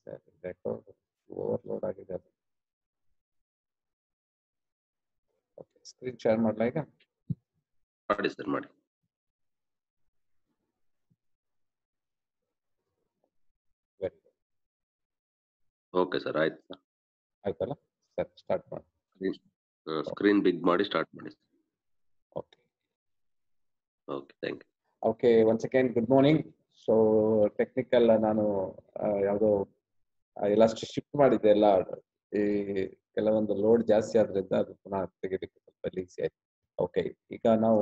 Sir record overload ಆಗಿದೆ ಅದು okay screen share ಮಾಡಲಾ ಈಗ ಮಾಡಿ ಸರ್ ಮಾಡಿ ವೆರಿ ಓಕೆ ಸರ್ ಆಯ್ತು ಸರ್ ಆಯ್ತಲ್ಲ ಸರ್ ಸ್ಟಾರ್ಟ್ ಮಾಡಿ ಸ್ಕ್ರೀನ್ ಬಿಗ್ ಮಾಡಿ ಸ್ಟಾರ್ಟ್ ಮಾಡಿ okay okay thank you okay one second good morning so technical ನಾನು ಆ, ಯಾವುದೋ ಆ, ಎಲ್ಲ ಶಿಫ್ಟ್ ಮಾಡಿದ್ದೆ ಎಲ್ಲ ಈ ಕೆಲವೊಂದು ಲೋಡ್ ಜಾಸ್ತಿ ಆದ್ರಿಂದ ಅದು ಪುನಃ ತೆಗಿಲಿಕ್ಕೆ ಸ್ವಲ್ಪ ಈಸಿ ಆಯ್ತು ಓಕೆ ಈಗ ನಾವು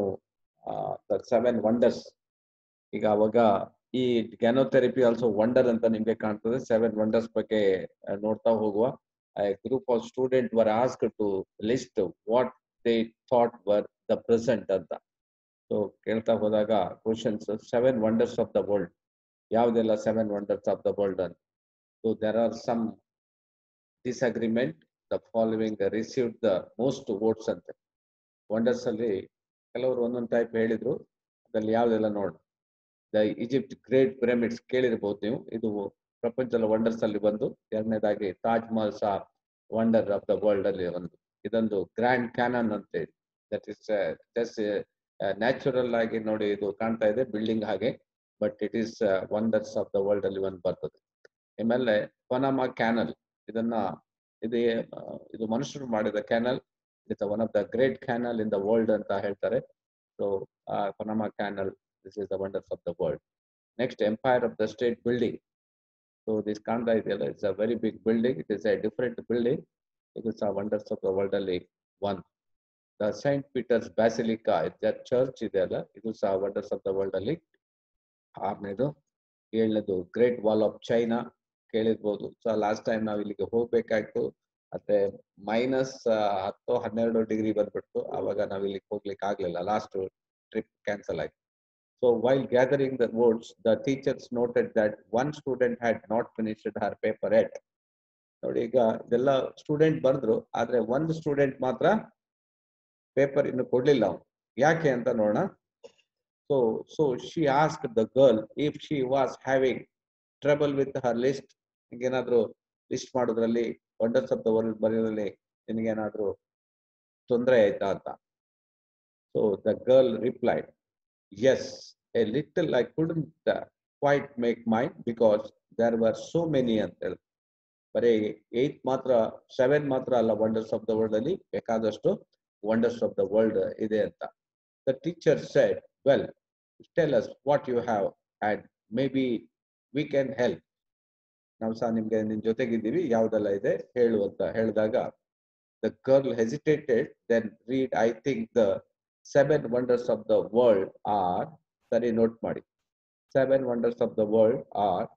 ಸೆವೆನ್ ವಂಡರ್ಸ್ ಈಗ ಅವಾಗ ಈ ಗ್ಯಾನೋಥೆರಪಿ ಆಲ್ಸೋ ವಂಡರ್ ಅಂತ ನಿಮ್ಗೆ ಕಾಣ್ತದೆ ಸೆವೆನ್ ವಂಡರ್ಸ್ ಬಗ್ಗೆ ಆ, ನೋಡ್ತಾ ಹೋಗುವ group of student were asked to list what they thought were the present ಅಂತ ಸೊ ಕೇಳ್ತಾ ಹೋದಾಗ questions seven wonders of the world ಯಾವುದೆಲ್ಲ seven wonders of the world ಅಂತ so there are some disagreement the following received the most votes ಅಂತೆ wonders ಅಲ್ಲಿ ಕೆಲವರು ಒಂದೊಂದು type ಹೇಳಿದ್ರು ಅದ್ರಲ್ಲಿ ಯಾವ್ದೆಲ್ಲ ನೋಡ ದ ಈಜಿಪ್ಟ್ ಗ್ರೇಟ್ ಪಿರಮಿಡ್ಸ್ ಕೇಳಿರ್ಬೋದು ನೀವು ಇದು ಪ್ರಪಂಚದ ವಂಡರ್ಸ್ ಅಲ್ಲಿ ಬಂದು ಎರಡನೇದಾಗಿ ತಾಜ್ ಮಹಲ್ ಸಹ ವಂಡರ್ ಆಫ್ ದ ವರ್ಲ್ಡ್ ಅಲ್ಲಿ ಒಂದು ಇದೊಂದು ಗ್ರ್ಯಾಂಡ್ ಕ್ಯಾನನ್ ಅಂತ ಹೇಳಿ ದಟ್ ಇಸ್ ಜಸ್ಟ್ ನ್ಯಾಚುರಲ್ ಆಗಿ ನೋಡಿ ಇದು ಕಾಣ್ತಾ ಇದೆ ಬಿಲ್ಡಿಂಗ್ ಹಾಗೆ but it is wonders of the world ಅಲ್ಲಿ ಒಂದು ಬರ್ತದೆ ಆಮೇಲೆ ಪನಾಮಾ ಕ್ಯಾನಲ್ ಇದನ್ನ ಇದು ಆ, ಇದು ಮನುಷ್ಯರು ಮಾಡಿದ canal it's one of the great canal in the world ಅಂತ ಹೇಳ್ತಾರೆ so Panama canal this is the wonders of the world next empire of the state building so this ಕಾಣ್ತಾ ಇದೆಯಲ್ಲ it's a very big building it is a different building ಇದು ಸಹ wonders of the world ಅಲ್ಲಿ one the saint Peter's basilica church ಇದೆ ಅಲ್ಲ ಇದು ಸಹ wonders of the world ಅಲ್ಲಿ ಆರನೇದು ಏಳನೇದು ಗ್ರೇಟ್ ವಾಲ್ ಆಫ್ ಚೈನಾ ಕೇಳಿರ್ಬೋದು ಸೊ ಲಾಸ್ಟ್ ಟೈಮ್ ನಾವು ಇಲ್ಲಿಗೆ ಹೋಗ್ಬೇಕಾಯ್ತು ಮತ್ತೆ ಮೈನಸ್ ಹತ್ತು ಹನ್ನೆರಡು ಡಿಗ್ರಿ ಬಂದ್ಬಿಡ್ತು ಆವಾಗ ನಾವು ಇಲ್ಲಿಗೆ ಹೋಗ್ಲಿಕ್ಕೆ ಆಗ್ಲಿಲ್ಲ ಲಾಸ್ಟ್ ಟ್ರಿಪ್ ಕ್ಯಾನ್ಸಲ್ ಆಯ್ತು so while gathering the words the teachers noted that one student had not finished her paper at ನೋಡಿ ಈಗ ಇದೆಲ್ಲ ಸ್ಟೂಡೆಂಟ್ ಬಂದ್ರು ಆದ್ರೆ ಒಂದು ಸ್ಟೂಡೆಂಟ್ ಮಾತ್ರ ಪೇಪರ್ ಇನ್ನು ಕೊಡ್ಲಿಲ್ಲ ಅವನು ಯಾಕೆ ಅಂತ ನೋಡೋಣ so so she ask the girl if she was having trouble with her list ನಿಂಗೇನಾದ್ರೂ ಲಿಸ್ಟ್ ಮಾಡೋದ್ರಲ್ಲಿ ವಂಡರ್ಸ್ ಆಫ್ ದ ವರ್ಲ್ಡ್ ಬರೆಯೋದ್ರಲ್ಲಿ ನಿನಗೇನಾದ್ರೂ ತೊಂದರೆ ಆಯ್ತಾ ಅಂತ so the girl replied yes a little I couldn't quite make mind because there were so many ಅಂತ ಹೇಳಿ ಬರೀ ಏಟ್ ಮಾತ್ರ ಸೆವೆನ್ ಮಾತ್ರ ಅಲ್ಲ ವಂಡರ್ಸ್ ಆಫ್ ದ ವರ್ಲ್ಡ್ ಅಲ್ಲಿ ಬೇಕಾದಷ್ಟು ವಂಡರ್ಸ್ ಆಫ್ ದ ವರ್ಲ್ಡ್ ಇದೆ ಅಂತ the teacher said well tell us what you have and maybe we can help ನಾವು ಸಹ ನಿಮ್ಗೆ ನಿಮ್ ಜೊತೆಗಿದ್ದೀವಿ ಯಾವ್ದೆಲ್ಲ ಇದೆ ಹೇಳು ಅಂತ ಹೇಳಿದಾಗ the girl hesitated then read I think the seven wonders of the world are ಸರಿ ನೋಟ್ ಮಾಡಿ seven wonders of the world are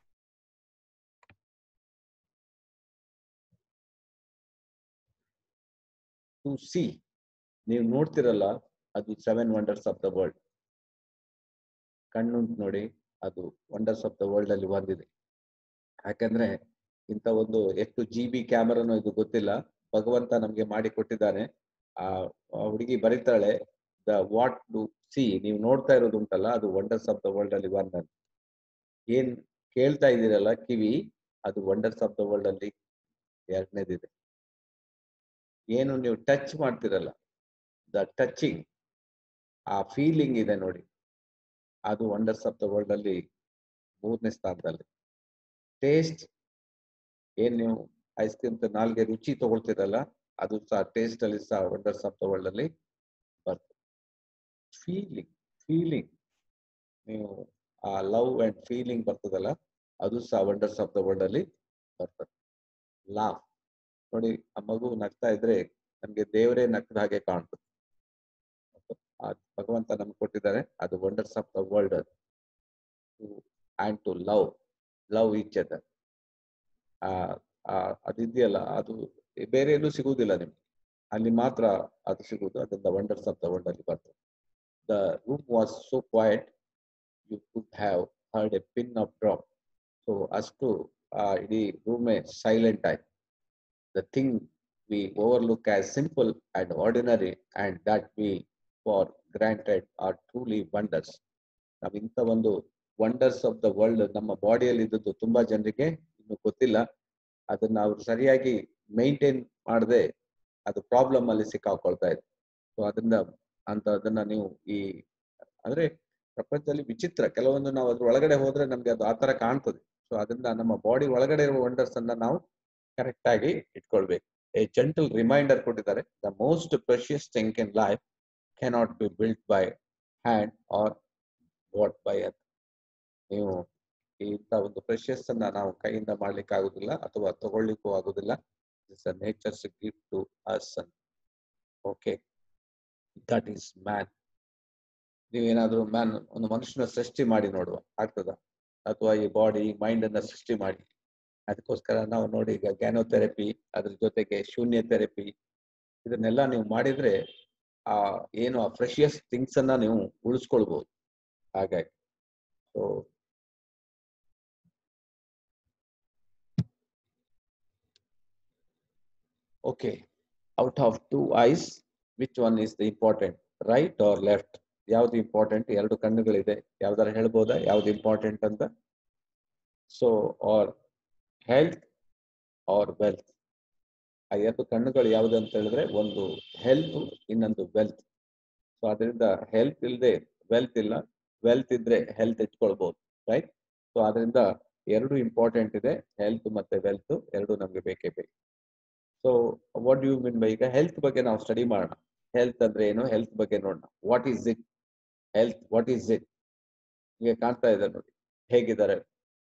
to see ನೀವು ನೋಡ್ತಿರಲ್ಲ ಅದು seven wonders of the world ಕಣ್ಣುಂಟು ನೋಡಿ ಅದು ವಂಡರ್ಸ್ ಆಫ್ ದ ವರ್ಲ್ಡ್ ಅಲ್ಲಿ ಬಂದಿದೆ ಯಾಕಂದ್ರೆ ಇಂಥ ಒಂದು ಎಷ್ಟು ಜಿ ಬಿ ಕ್ಯಾಮರಾನು ಇದು ಗೊತ್ತಿಲ್ಲ ಭಗವಂತ ನಮ್ಗೆ ಮಾಡಿ ಕೊಟ್ಟಿದ್ದಾನೆ ಆ ಆ ಹುಡುಗಿ ಬರೀತಾಳೆ ದ ವಾಟ್ ಟು ಸಿ ನೀವು ನೋಡ್ತಾ ಇರೋದು ಉಂಟಲ್ಲ ಅದು ವಂಡರ್ಸ್ ಆಫ್ ದ ವರ್ಲ್ಡ್ ಅಲ್ಲಿ ಒನ್ ಅಂತ ಏನ್ ಕೇಳ್ತಾ ಇದ್ದೀರಲ್ಲ ಕಿವಿ ಅದು ವಂಡರ್ಸ್ ಆಫ್ ದ ವರ್ಲ್ಡ್ ಅಲ್ಲಿ ಎರಡನೇದಿದೆ ಏನು ನೀವು ಟಚ್ ಮಾಡ್ತಿರಲ್ಲ ದ ಟಚಿಂಗ್ ಆ ಫೀಲಿಂಗ್ ಇದೆ ನೋಡಿ ಅದು ವಂಡರ್ಸ್ ಆಫ್ ದ ವರ್ಲ್ಡ್ ಅಲ್ಲಿ ಮೂರನೇ ಸ್ಥಾನದಲ್ಲಿ ಟೇಸ್ಟ್ ಏನ್ ನೀವು ಐಸ್ ಕ್ರೀಮ್ ನಾಲ್ಗೆ ರುಚಿ ತಗೊಳ್ತಿರಲ್ಲ ಅದು ಸಹ ಟೇಸ್ಟ್ ಅಲ್ಲಿ ಸಹ ವಂಡರ್ಸ್ ಆಫ್ ದ ವರ್ಲ್ಡ್ ಅಲ್ಲಿ ಬರ್ತದೆ ಫೀಲಿಂಗ್ ಫೀಲಿಂಗ್ ನೀವು ಆ ಲವ್ ಅಂಡ್ ಫೀಲಿಂಗ್ ಬರ್ತದಲ್ಲ ಅದು ಸಹ ವಂಡರ್ಸ್ ಆಫ್ ದ ವರ್ಲ್ಡ್ ಅಲ್ಲಿ ಬರ್ತದೆ ಲಾಫ್ ನೋಡಿ ಆ ಮಗು ನಗ್ತಾ ಇದ್ರೆ ನಮ್ಗೆ ದೇವರೇ ನಗ್ದ ಹಾಗೆ ಕಾಣ್ತದೆ ಆ ಭಗವಂತ ನಮ್ಗೆ ಕೊಟ್ಟಿದ್ದಾರೆ ಅದು ವಂಡರ್ಸ್ ಆಫ್ ದ ವರ್ಲ್ಡ್ ಅದು and to love love each other ಅದಿದೆಯಲ್ಲ ಅದು ಬೇರೆ ಎಲ್ಲೂ ಸಿಗುವುದಿಲ್ಲ ನಿಮ್ಗೆ ಅಲ್ಲಿ ಮಾತ್ರ ಅದು ಸಿಗುವುದು ಅದರಿಂದ ವಂಡರ್ಸ್ ಆಫ್ ದ ವರ್ಲ್ಡ್ ಅಲ್ಲಿ ಬರ್ತದೆ the room was so quiet you could have heard a pin of drop so ಅಷ್ಟು ಆ ಇಡೀ ರೂಮೇ ಸೈಲೆಂಟ್ ಆಯ್ತು the thing we overlook as simple and ordinary and that we for granted are truly wonders ನಾವು ಇಂಥ ಒಂದು wonders of the world ನಮ್ಮ ಬಾಡಿಯಲ್ಲಿ ಇದ್ದದ್ದು ತುಂಬಾ ಜನರಿಗೆ ಇನ್ನು ಗೊತ್ತಿಲ್ಲ ಅದನ್ನ ಅವ್ರು ಸರಿಯಾಗಿ ಮೇಂಟೈನ್ ಮಾಡದೆ ಅದು ಪ್ರಾಬ್ಲಮ್ ಅಲ್ಲಿ ಸಿಕ್ಕಾಕೊಳ್ತಾ ಇದೆ ಸೊ ಅದರಿಂದ ಅಂತ ಅದನ್ನ ನೀವು ಈ ಅಂದ್ರೆ ಪ್ರಪಂಚದಲ್ಲಿ ವಿಚಿತ್ರ ಕೆಲವೊಂದು ನಾವು ಅದ್ರ ಒಳಗಡೆ ಹೋದ್ರೆ ನಮ್ಗೆ ಅದು ಆತರ ಕಾಣ್ತದೆ ಸೊ ಅದರಿಂದ ನಮ್ಮ ಬಾಡಿ ಒಳಗಡೆ ಇರುವ ವಂಡರ್ಸ್ ಅನ್ನ ನಾವು ಕರೆಕ್ಟ್ ಆಗಿ ಇಟ್ಕೊಳ್ಬೇಕು ಎ ಜೆಂಟಲ್ ರಿಮೈಂಡರ್ ಕೊಟ್ಟಿದ್ದಾರೆ the most precious thing in life cannot be built by hand or what by ಅಂತ ನೀವು ಇಂಥ ಒಂದು ಪ್ರೆಷಿಯಸ್ ಅನ್ನ ನಾವು ಕೈಯಿಂದ ಮಾಡ್ಲಿಕ್ಕೆ ಆಗುದಿಲ್ಲ ಅಥವಾ ತಗೊಳ್ಲಿಕ್ಕೂ ಆಗುದಿಲ್ಲ it's a nature's gift to us okay that is man ನೀವೇನಾದ್ರೂ ಮ್ಯಾನ್ ಒಂದು ಮನುಷ್ಯನ ಸೃಷ್ಟಿ ಮಾಡಿ ನೋಡುವ ಆಗ್ತದ ಅಥವಾ ಈ ಬಾಡಿ ಮೈಂಡ್ ಅನ್ನ ಸೃಷ್ಟಿ ಮಾಡಿ ಅದಕ್ಕೋಸ್ಕರ ನಾವು ನೋಡಿ ಈಗ ಗ್ಯಾನೋಥೆರಪಿ ಅದ್ರ ಜೊತೆಗೆ ಶೂನ್ಯ ಥೆರಪಿ ಇದನ್ನೆಲ್ಲ ನೀವು ಮಾಡಿದ್ರೆ ಆ ಏನು ಆ ಫ್ರೆಶಿಯಸ್ ಥಿಂಗ್ಸ್ ಅನ್ನ ನೀವು ಉಳಿಸ್ಕೊಳ್ಬಹುದು ಹಾಗಾಗಿ so okay out of two eyes which one is the important right or left ಯಾವ್ದು ಇಂಪಾರ್ಟೆಂಟ್ ಎರಡು ಕಣ್ಣುಗಳಿದೆ ಯಾವ್ದಾರ ಹೇಳ್ಬೋದಾ ಯಾವ್ದು ಇಂಪಾರ್ಟೆಂಟ್ ಅಂತ so our health or wealth ಆ ಎರಡು ಕಣ್ಣುಗಳು ಯಾವ್ದು ಅಂತ ಹೇಳಿದ್ರೆ ಒಂದು ಹೆಲ್ತ್ ಇನ್ನೊಂದು ವೆಲ್ತ್ ಸೊ ಅದರಿಂದ ಹೆಲ್ತ್ ಇಲ್ಲದೆ ವೆಲ್ತ್ ಇಲ್ಲ ವೆಲ್ತ್ ಇದ್ರೆ ಹೆಲ್ತ್ ಇಟ್ಕೊಳ್ಬಹುದು ರೈಟ್ ಸೊ ಅದರಿಂದ ಎರಡು ಇಂಪಾರ್ಟೆಂಟ್ ಇದೆ ಹೆಲ್ತ್ ಮತ್ತೆ ವೆಲ್ತ್ ಎರಡು ನಮ್ಗೆ ಬೇಕೇ ಬೇಕು so what you mean by ಈಗ ಹೆಲ್ತ್ ಬಗ್ಗೆ ನಾವು ಸ್ಟಡಿ ಮಾಡೋಣ ಹೆಲ್ತ್ ಅಂದ್ರೆ ಏನು ಹೆಲ್ತ್ ಬಗ್ಗೆ ನೋಡೋಣ what is it health what is it ನಿಮಗೆ ಕಾಣ್ತಾ ಇದೆ ನೋಡಿ ಹೇಗಿದ್ದಾರೆ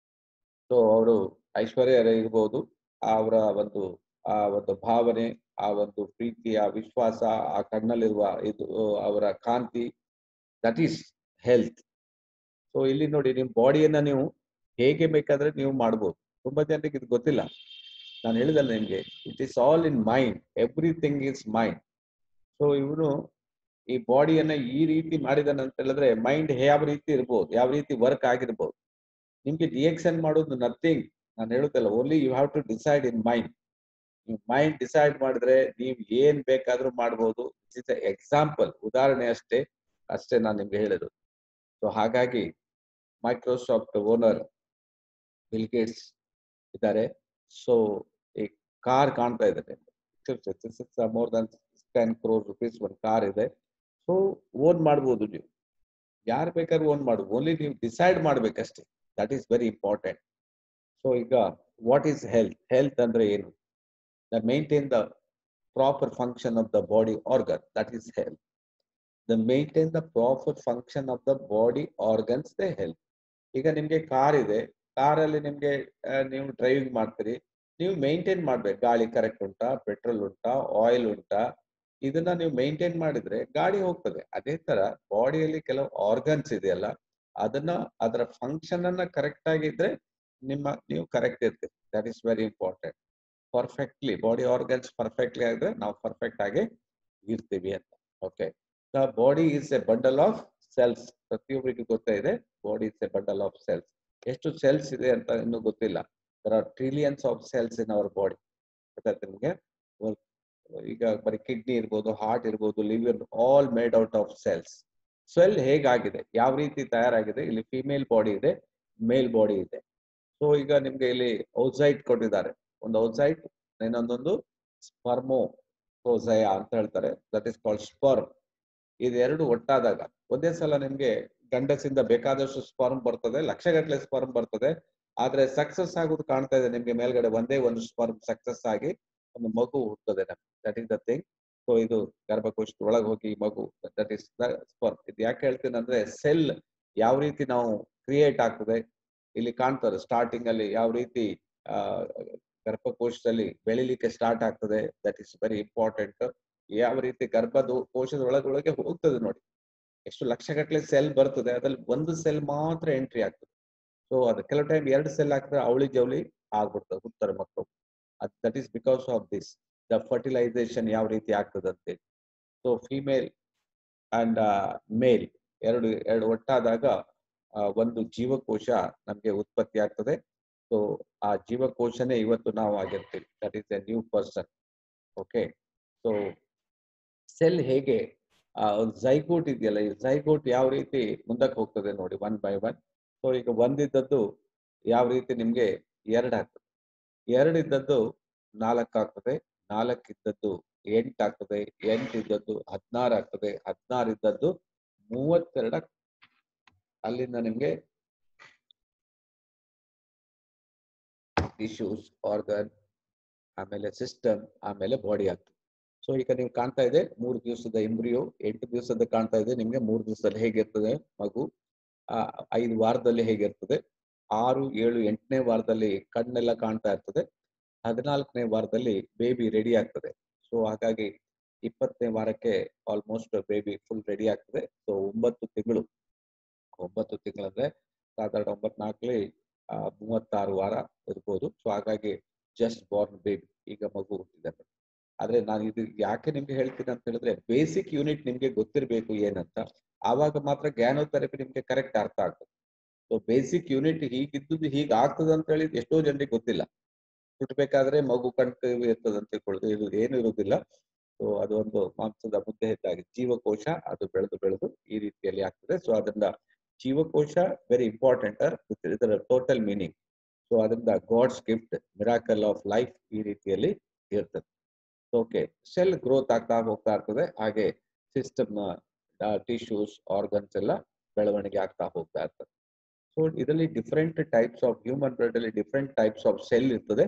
ಸೊ ಅವರು ಐಶ್ವರ್ಯ ಇರ್ಬೋದು ಅವರ ಒಂದು ಆ ಒಂದು ಭಾವನೆ ಆ ಒಂದು ಪ್ರೀತಿ ಆ ವಿಶ್ವಾಸ ಆ ಕಣ್ಣಲ್ಲಿರುವ ಇದು ಅವರ ಕಾಂತಿ ದಟ್ ಈಸ್ ಹೆಲ್ತ್ ಸೊ ಇಲ್ಲಿ ನೋಡಿ ನಿಮ್ ಬಾಡಿಯನ್ನ ನೀವು ಹೇಗೆ ಬೇಕಾದ್ರೆ ನೀವು ಮಾಡ್ಬೋದು ತುಂಬಾ ಜನರಿಗೆ ಇದು ಗೊತ್ತಿಲ್ಲ ನಾನು ಹೇಳಿದಲ್ಲ ನಿಮ್ಗೆ it is all in mind everything is mind so ಇವನು ಈ ಬಾಡಿಯನ್ನ ಈ ರೀತಿ ಮಾಡಿದಾನೆ ಅಂತ ಹೇಳಿದ್ರೆ ಮೈಂಡ್ ಯಾವ ರೀತಿ ಇರ್ಬೋದು ಯಾವ ರೀತಿ ವರ್ಕ್ ಆಗಿರ್ಬೋದು ನಿಮ್ಗೆ ರಿಯಾಕ್ಷನ್ ಮಾಡೋದು ನಥಿಂಗ್ ನಾನು ಹೇಳುತ್ತಲ್ಲ only you have to decide in mind ನೀವು ಮೈಂಡ್ ಡಿಸೈಡ್ ಮಾಡಿದ್ರೆ ನೀವು ಏನ್ ಬೇಕಾದ್ರೂ ಮಾಡ್ಬೋದು ಇಟ್ಸ್ ಎಕ್ಸಾಂಪಲ್ ಉದಾಹರಣೆ ಅಷ್ಟೇ ಅಷ್ಟೇ ನಾನು ನಿಮ್ಗೆ ಹೇಳಿದ್ದು ಸೊ ಹಾಗಾಗಿ ಮೈಕ್ರೋಸಾಫ್ಟ್ ಓನರ್ ಬಿಲ್ ಗೇಟ್ಸ್ ಇದ್ದಾರೆ ಸೊ ಈ ಕಾರ್ ಕಾಣ್ತಾ ಇದ್ದಾರೆ more than ten crore rupees ಒಂದು ಕಾರ್ ಇದೆ ಸೊ ಓನ್ ಮಾಡ್ಬೋದು ನೀವು ಯಾರು ಬೇಕಾದ್ರೂ ಓನ್ ಮಾಡ್ಬೋದು ಓನ್ಲಿ ನೀವು ಡಿಸೈಡ್ ಮಾಡ್ಬೇಕಷ್ಟೇ that is very important so ಈಗ ವಾಟ್ ಈಸ್ ಹೆಲ್ತ್ ಹೆಲ್ತ್ ಅಂದ್ರೆ ಏನು the maintain the proper function of the body organ that is health the maintain the proper function of the body organs the health ಈಗ ನಿಮ್ಗೆ car ಇದೆ ಕಾರಲ್ಲಿ ನಿಮ್ಗೆ ನೀವು driving ಮಾಡ್ತೀರಿ ನೀವು ಮೇಂಟೈನ್ ಮಾಡ್ಬೇಕು ಗಾಳಿ ಕರೆಕ್ಟ್ ಉಂಟಾ ಪೆಟ್ರೋಲ್ ಉಂಟಾ ಆಯಿಲ್ ಉಂಟಾ ಇದನ್ನ ನೀವು ಮೇಂಟೈನ್ ಮಾಡಿದ್ರೆ ಗಾಡಿ ಹೋಗ್ತದೆ ಅದೇ ತರ ಬಾಡಿಯಲ್ಲಿ ಕೆಲವು ಆರ್ಗನ್ಸ್ ಇದೆಯಲ್ಲ ಅದನ್ನ ಅದರ ಫಂಕ್ಷನ್ ಅನ್ನ ಕರೆಕ್ಟ್ ಆಗಿದ್ರೆ ನಿಮ್ಮ ನೀವು ಕರೆಕ್ಟ್ ಇರ್ತೀರಿ that is very important perfectly body organs perfectly ಆಗಿದ್ರೆ ನಾವು ಪರ್ಫೆಕ್ಟ್ ಆಗಿ ಇರ್ತೀವಿ ಅಂತ okay the body is a bundle of cells ಪ್ರತಿಯೊಬ್ಬರಿಗೆ ಗೊತ್ತಾ ಇದೆ body is a bundle of cells ಎಷ್ಟು ಸೆಲ್ಸ್ ಇದೆ ಅಂತ ಇನ್ನೂ ಗೊತ್ತಿಲ್ಲ there are trillions of cells in our body ಗೊತ್ತಾಯ್ತು ನಿಮಗೆ ಈಗ ಬರೀ ಕಿಡ್ನಿ ಇರ್ಬೋದು ಹಾರ್ಟ್ ಇರ್ಬೋದು liver all made out of cells cell ಹೇಗಾಗಿದೆ ಯಾವ ರೀತಿ ತಯಾರಾಗಿದೆ ಇಲ್ಲಿ ಫಿಮೇಲ್ ಬಾಡಿ ಇದೆ ಮೇಲ್ ಬಾಡಿ ಇದೆ ಸೊ ಈಗ ನಿಮ್ಗೆ ಇಲ್ಲಿ ಔಸೈಟ್ ಕೊಟ್ಟಿದ್ದಾರೆ ಒಂದು ಔಸೈಟ್ ಇನ್ನೊಂದೊಂದು ಸ್ಪರ್ಮೋ ಪ್ರೋಸಯ ಅಂತ ಹೇಳ್ತಾರೆ ದಟ್ ಇಸ್ ಕಾಲ್ಡ್ ಸ್ಪರ್ಮ್ ಇದೆರಡು ಒಟ್ಟಾದಾಗ ಒಂದೇ ಸಲ ನಿಮ್ಗೆ ಗಂಡಸಿಂದ ಬೇಕಾದಷ್ಟು ಸ್ಪರ್ಮ್ ಬರ್ತದೆ ಲಕ್ಷಗಟ್ಟಲೆ ಸ್ಪರ್ಮ್ ಬರ್ತದೆ ಆದ್ರೆ ಸಕ್ಸಸ್ ಆಗೋದು ಕಾಣ್ತಾ ಇದೆ ನಿಮ್ಗೆ ಮೇಲ್ಗಡೆ ಒಂದೇ ಒಂದು ಸ್ಪರ್ಮ್ ಸಕ್ಸಸ್ ಆಗಿ ಒಂದು ಮಗು ಹುಟ್ಟುತ್ತದೆ ನಮ್ಗೆ that is the thing so ಇದು ಗರ್ಭಕೋಶದ ಒಳಗೆ ಹೋಗಿ ಮಗು ದಟ್ ಇಸ್ ದ ಸ್ಪರ್ಮ್ ಇದು ಯಾಕೆ ಹೇಳ್ತೀನಿ ಅಂದ್ರೆ ಸೆಲ್ ಯಾವ ರೀತಿ ನಾವು ಕ್ರಿಯೇಟ್ ಆಗ್ತದೆ ಇಲ್ಲಿ ಕಾಣ್ತಾರೆ ಸ್ಟಾರ್ಟಿಂಗ್ ಅಲ್ಲಿ ಯಾವ ರೀತಿ ಆ ಗರ್ಭಕೋಶದಲ್ಲಿ ಬೆಳಿಲಿಕ್ಕೆ ಸ್ಟಾರ್ಟ್ ಆಗ್ತದೆ ದಟ್ ಇಸ್ ವೆರಿ ಇಂಪಾರ್ಟೆಂಟ್ ಯಾವ ರೀತಿ ಗರ್ಭದ ಕೋಶದ ಒಳಗೊಳಗೆ ಹೋಗ್ತದೆ ನೋಡಿ ಎಷ್ಟು ಲಕ್ಷಗಟ್ಟಲೆ ಸೆಲ್ ಬರ್ತದೆ ಅದ್ರಲ್ಲಿ ಒಂದು ಸೆಲ್ ಮಾತ್ರ ಎಂಟ್ರಿ ಆಗ್ತದೆ ಸೊ ಅದು ಕೆಲವು ಟೈಮ್ ಎರಡು ಸೆಲ್ ಹಾಕಿದ್ರೆ ಅವಳಿ ಜವಳಿ ಆಗ್ಬಿಡ್ತದೆ ಹುಡ್ತಾರೆ ಮಕ್ಕಳು that is because of this the fertilisation ಯಾವ ರೀತಿ ಆಗ್ತದೆ ಅಂತೇಳಿ ಸೊ ಫಿಮೇಲ್ ಅಂಡ್ ಮೇಲ್ ಎರಡು ಎರಡು ಒಟ್ಟಾದಾಗ ಒಂದು ಜೀವಕೋಶ ನಮ್ಗೆ ಉತ್ಪತ್ತಿ ಆಗ್ತದೆ ಸೊ ಆ ಜೀವಕೋಶನೇ ಇವತ್ತು ನಾವು ಆಗಿರ್ತೀವಿ that is a new person okay so cell ಹೇಗೆ ಆ ಒಂದು ಜೈಗೋಟ್ ಇದೆಯಲ್ಲ ಈ ಜೈಗೋಟ್ ಯಾವ ರೀತಿ ಮುಂದಕ್ಕೆ ಹೋಗ್ತದೆ ನೋಡಿ ಒನ್ ಬೈ ಒನ್ ಸೊ ಈಗ ಒಂದಿದ್ದದ್ದು ಯಾವ ರೀತಿ ನಿಮ್ಗೆ ಎರಡು ಆಗ್ತದೆ ಎರಡು ಇದ್ದದ್ದು ನಾಲ್ಕು ಆಗ್ತದೆ ನಾಲ್ಕು ಇದ್ದದ್ದು ಎಂಟು ಆಗ್ತದೆ ಎಂಟು ಇದ್ದದ್ದು ಹದಿನಾರು ಆಗ್ತದೆ ಹದಿನಾರು ಇದ್ದದ್ದು ಮೂವತ್ತೆರಡು ಆಗ್ತದೆ. ಅಲ್ಲಿಂದ ನಿಮ್ಗೆ ಟಿಶ್ಯೂಸ್ ಆರ್ಗನ್ ಆಮೇಲೆ ಸಿಸ್ಟಮ್ ಆಮೇಲೆ ಬಾಡಿ ಆಗ್ತದೆ ಸೊ ಈಗ ನೀವು ಕಾಣ್ತಾ ಇದೆ ಮೂರು ದಿವಸದ ಎಂಬ್ರಿಯೋ ಎಂಟು ದಿವಸದ ಕಾಣ್ತಾ ಇದೆ ನಿಮ್ಗೆ ಮೂರು ದಿವಸದಲ್ಲಿ ಹೇಗಿರ್ತದೆ ಮಗು ಆ ಐದು ವಾರದಲ್ಲಿ ಹೇಗಿರ್ತದೆ ಆರು ಏಳು ಎಂಟನೇ ವಾರದಲ್ಲಿ ಕಣ್ಣೆಲ್ಲ ಕಾಣ್ತಾ ಇರ್ತದೆ ಹದಿನಾಲ್ಕನೇ ವಾರದಲ್ಲಿ ಬೇಬಿ ರೆಡಿ ಆಗ್ತದೆ ಸೊ ಹಾಗಾಗಿ ಇಪ್ಪತ್ತನೇ ವಾರಕ್ಕೆ ಆಲ್ಮೋಸ್ಟ್ ಬೇಬಿ ಫುಲ್ ರೆಡಿ ಆಗ್ತದೆ ಸೊ ಒಂಬತ್ತು ತಿಂಗಳು ಒಂಬತ್ತು ತಿಂಗಳಂದ್ರೆ ಸಾಧಾರಣ ಒಂಬತ್ನಾಲ್ಕಲಿ ಮೂವತ್ತಾರು ವಾರ ಇರ್ಬೋದು ಸೊ ಹಾಗಾಗಿ ಜಸ್ಟ್ ಬಾರ್ನ್ ಬೇಬಿ ಈಗ ಮಗು ಹುಟ್ಟಿದ್ದಾರೆ ಆದ್ರೆ ನಾನು ಇದು ಯಾಕೆ ನಿಮ್ಗೆ ಹೇಳ್ತೀನಿ ಅಂತ ಹೇಳಿದ್ರೆ ಬೇಸಿಕ್ ಯೂನಿಟ್ ನಿಮ್ಗೆ ಗೊತ್ತಿರಬೇಕು ಏನಂತ ಆವಾಗ ಮಾತ್ರ ಗ್ಯಾನೋಥೆರಪಿ ನಿಮ್ಗೆ ಕರೆಕ್ಟ್ ಅರ್ಥ ಆಗ್ತದೆ ಸೊ ಬೇಸಿಕ್ ಯೂನಿಟ್ ಹೀಗಿದ್ದು ಹೀಗೆ ಆಗ್ತದೆ ಅಂತ ಹೇಳಿ ಎಷ್ಟೋ ಜನರಿಗೆ ಗೊತ್ತಿಲ್ಲ ಹುಟ್ಟಬೇಕಾದ್ರೆ ಮಗು ಕಣ್ಕ ಇರ್ತದೆ ಅಂತ ತಿಳ್ಕೊಳ್ಳೋದು ಇದು ಏನು ಇರುವುದಿಲ್ಲ ಸೊ ಅದು ಒಂದು ಮಾಂಸದ ಮುದ್ದೆ ಇದ್ದಾಗೆ ಜೀವಕೋಶ ಅದು ಬೆಳೆದು ಬೆಳೆದು ಈ ರೀತಿಯಲ್ಲಿ ಆಗ್ತದೆ ಸೊ ಅದರಿಂದ ಜೀವಕೋಶ ವೆರಿ ಇಂಪಾರ್ಟೆಂಟ್ ಇದರ ಟೋಟಲ್ ಮೀನಿಂಗ್ ಸೊ ಅದರಿಂದ God's gift miracle of life ಈ ರೀತಿಯಲ್ಲಿ ಇರ್ತದೆ ಓಕೆ ಸೆಲ್ ಗ್ರೋತ್ ಆಗ್ತಾ ಹೋಗ್ತಾ ಇರ್ತದೆ ಹಾಗೆ ಸಿಸ್ಟಮ್ ಟಿಶ್ಯೂಸ್ ಆರ್ಗನ್ಸ್ ಎಲ್ಲ ಬೆಳವಣಿಗೆ ಆಗ್ತಾ ಹೋಗ್ತಾ ಇರ್ತದೆ ಸೊ ಇದರಲ್ಲಿ different types of human blood ಅಲ್ಲಿ ಡಿಫ್ರೆಂಟ್ ಟೈಪ್ಸ್ ಆಫ್ ಸೆಲ್ ಇರ್ತದೆ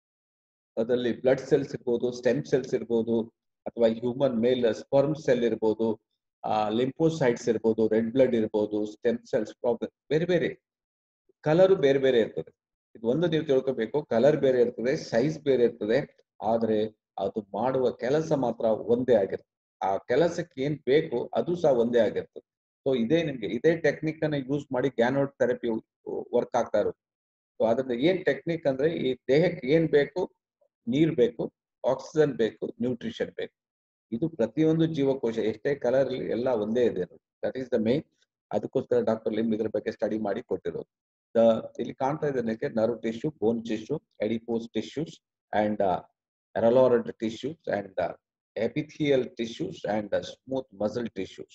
ಅದರಲ್ಲಿ ಬ್ಲಡ್ ಸೆಲ್ಸ್ ಇರ್ಬೋದು ಸ್ಟೆಮ್ ಸೆಲ್ಸ್ ಇರ್ಬೋದು ಅಥವಾ ಹ್ಯೂಮನ್ ಮೇಲ್ ಸ್ಪರ್ಮ್ ಸೆಲ್ ಇರ್ಬೋದು ಲಿಂಪೋಸೈಟ್ಸ್ ಇರ್ಬೋದು ರೆಡ್ ಬ್ಲಡ್ ಇರ್ಬೋದು ಸ್ಟೆಮ್ ಸೆಲ್ಸ್ ಪ್ರಾಬ್ಲಮ್ ಬೇರೆ ಬೇರೆ ಕಲರು ಬೇರೆ ಬೇರೆ ಇರ್ತದೆ ಇದು ಒಂದು ನೀವು ತಿಳ್ಕೊಬೇಕು ಕಲರ್ ಬೇರೆ ಇರ್ತದೆ ಸೈಜ್ ಬೇರೆ ಇರ್ತದೆ ಆದ್ರೆ ಅದು ಮಾಡುವ ಕೆಲಸ ಮಾತ್ರ ಒಂದೇ ಆಗಿರ್ತದೆ ಆ ಕೆಲಸಕ್ಕೆ ಏನ್ ಬೇಕು ಅದು ಸಹ ಒಂದೇ ಆಗಿರ್ತದೆ ಸೊ ಇದೇ ನಿಮ್ಗೆ ಇದೇ ಟೆಕ್ನಿಕ್ ಅನ್ನ ಯೂಸ್ ಮಾಡಿ ಗ್ಯಾನೋಡ್ ಥೆರಪಿ ವರ್ಕ್ ಆಗ್ತಾ ಇರೋದು ಸೊ ಅದರಿಂದ ಏನ್ ಟೆಕ್ನಿಕ್ ಅಂದ್ರೆ ಈ ದೇಹಕ್ಕೆ ಏನ್ ಬೇಕು ನೀರ್ ಬೇಕು ಆಕ್ಸಿಜನ್ ಬೇಕು ನ್ಯೂಟ್ರಿಷನ್ ಬೇಕು ಇದು ಪ್ರತಿಯೊಂದು ಜೀವಕೋಶ ಎಷ್ಟೇ ಕಲರ್ ಎಲ್ಲ ಒಂದೇ ಇದೆ ದಟ್ ಈಸ್ ದ ಮೇನ್ ಅದಕ್ಕೋಸ್ಕರ ಡಾಕ್ಟರ್ ಲಿಮ್ ಇದ್ರ ಬಗ್ಗೆ ಸ್ಟಡಿ ಮಾಡಿ ಕೊಟ್ಟಿರೋದು ದ ಇಲ್ಲಿ ಕಾಣ್ತಾ ಇದೆ nerve tissue bone tissue adipose tissues and areolar tissues and epithelial tissues and smooth muscle tissues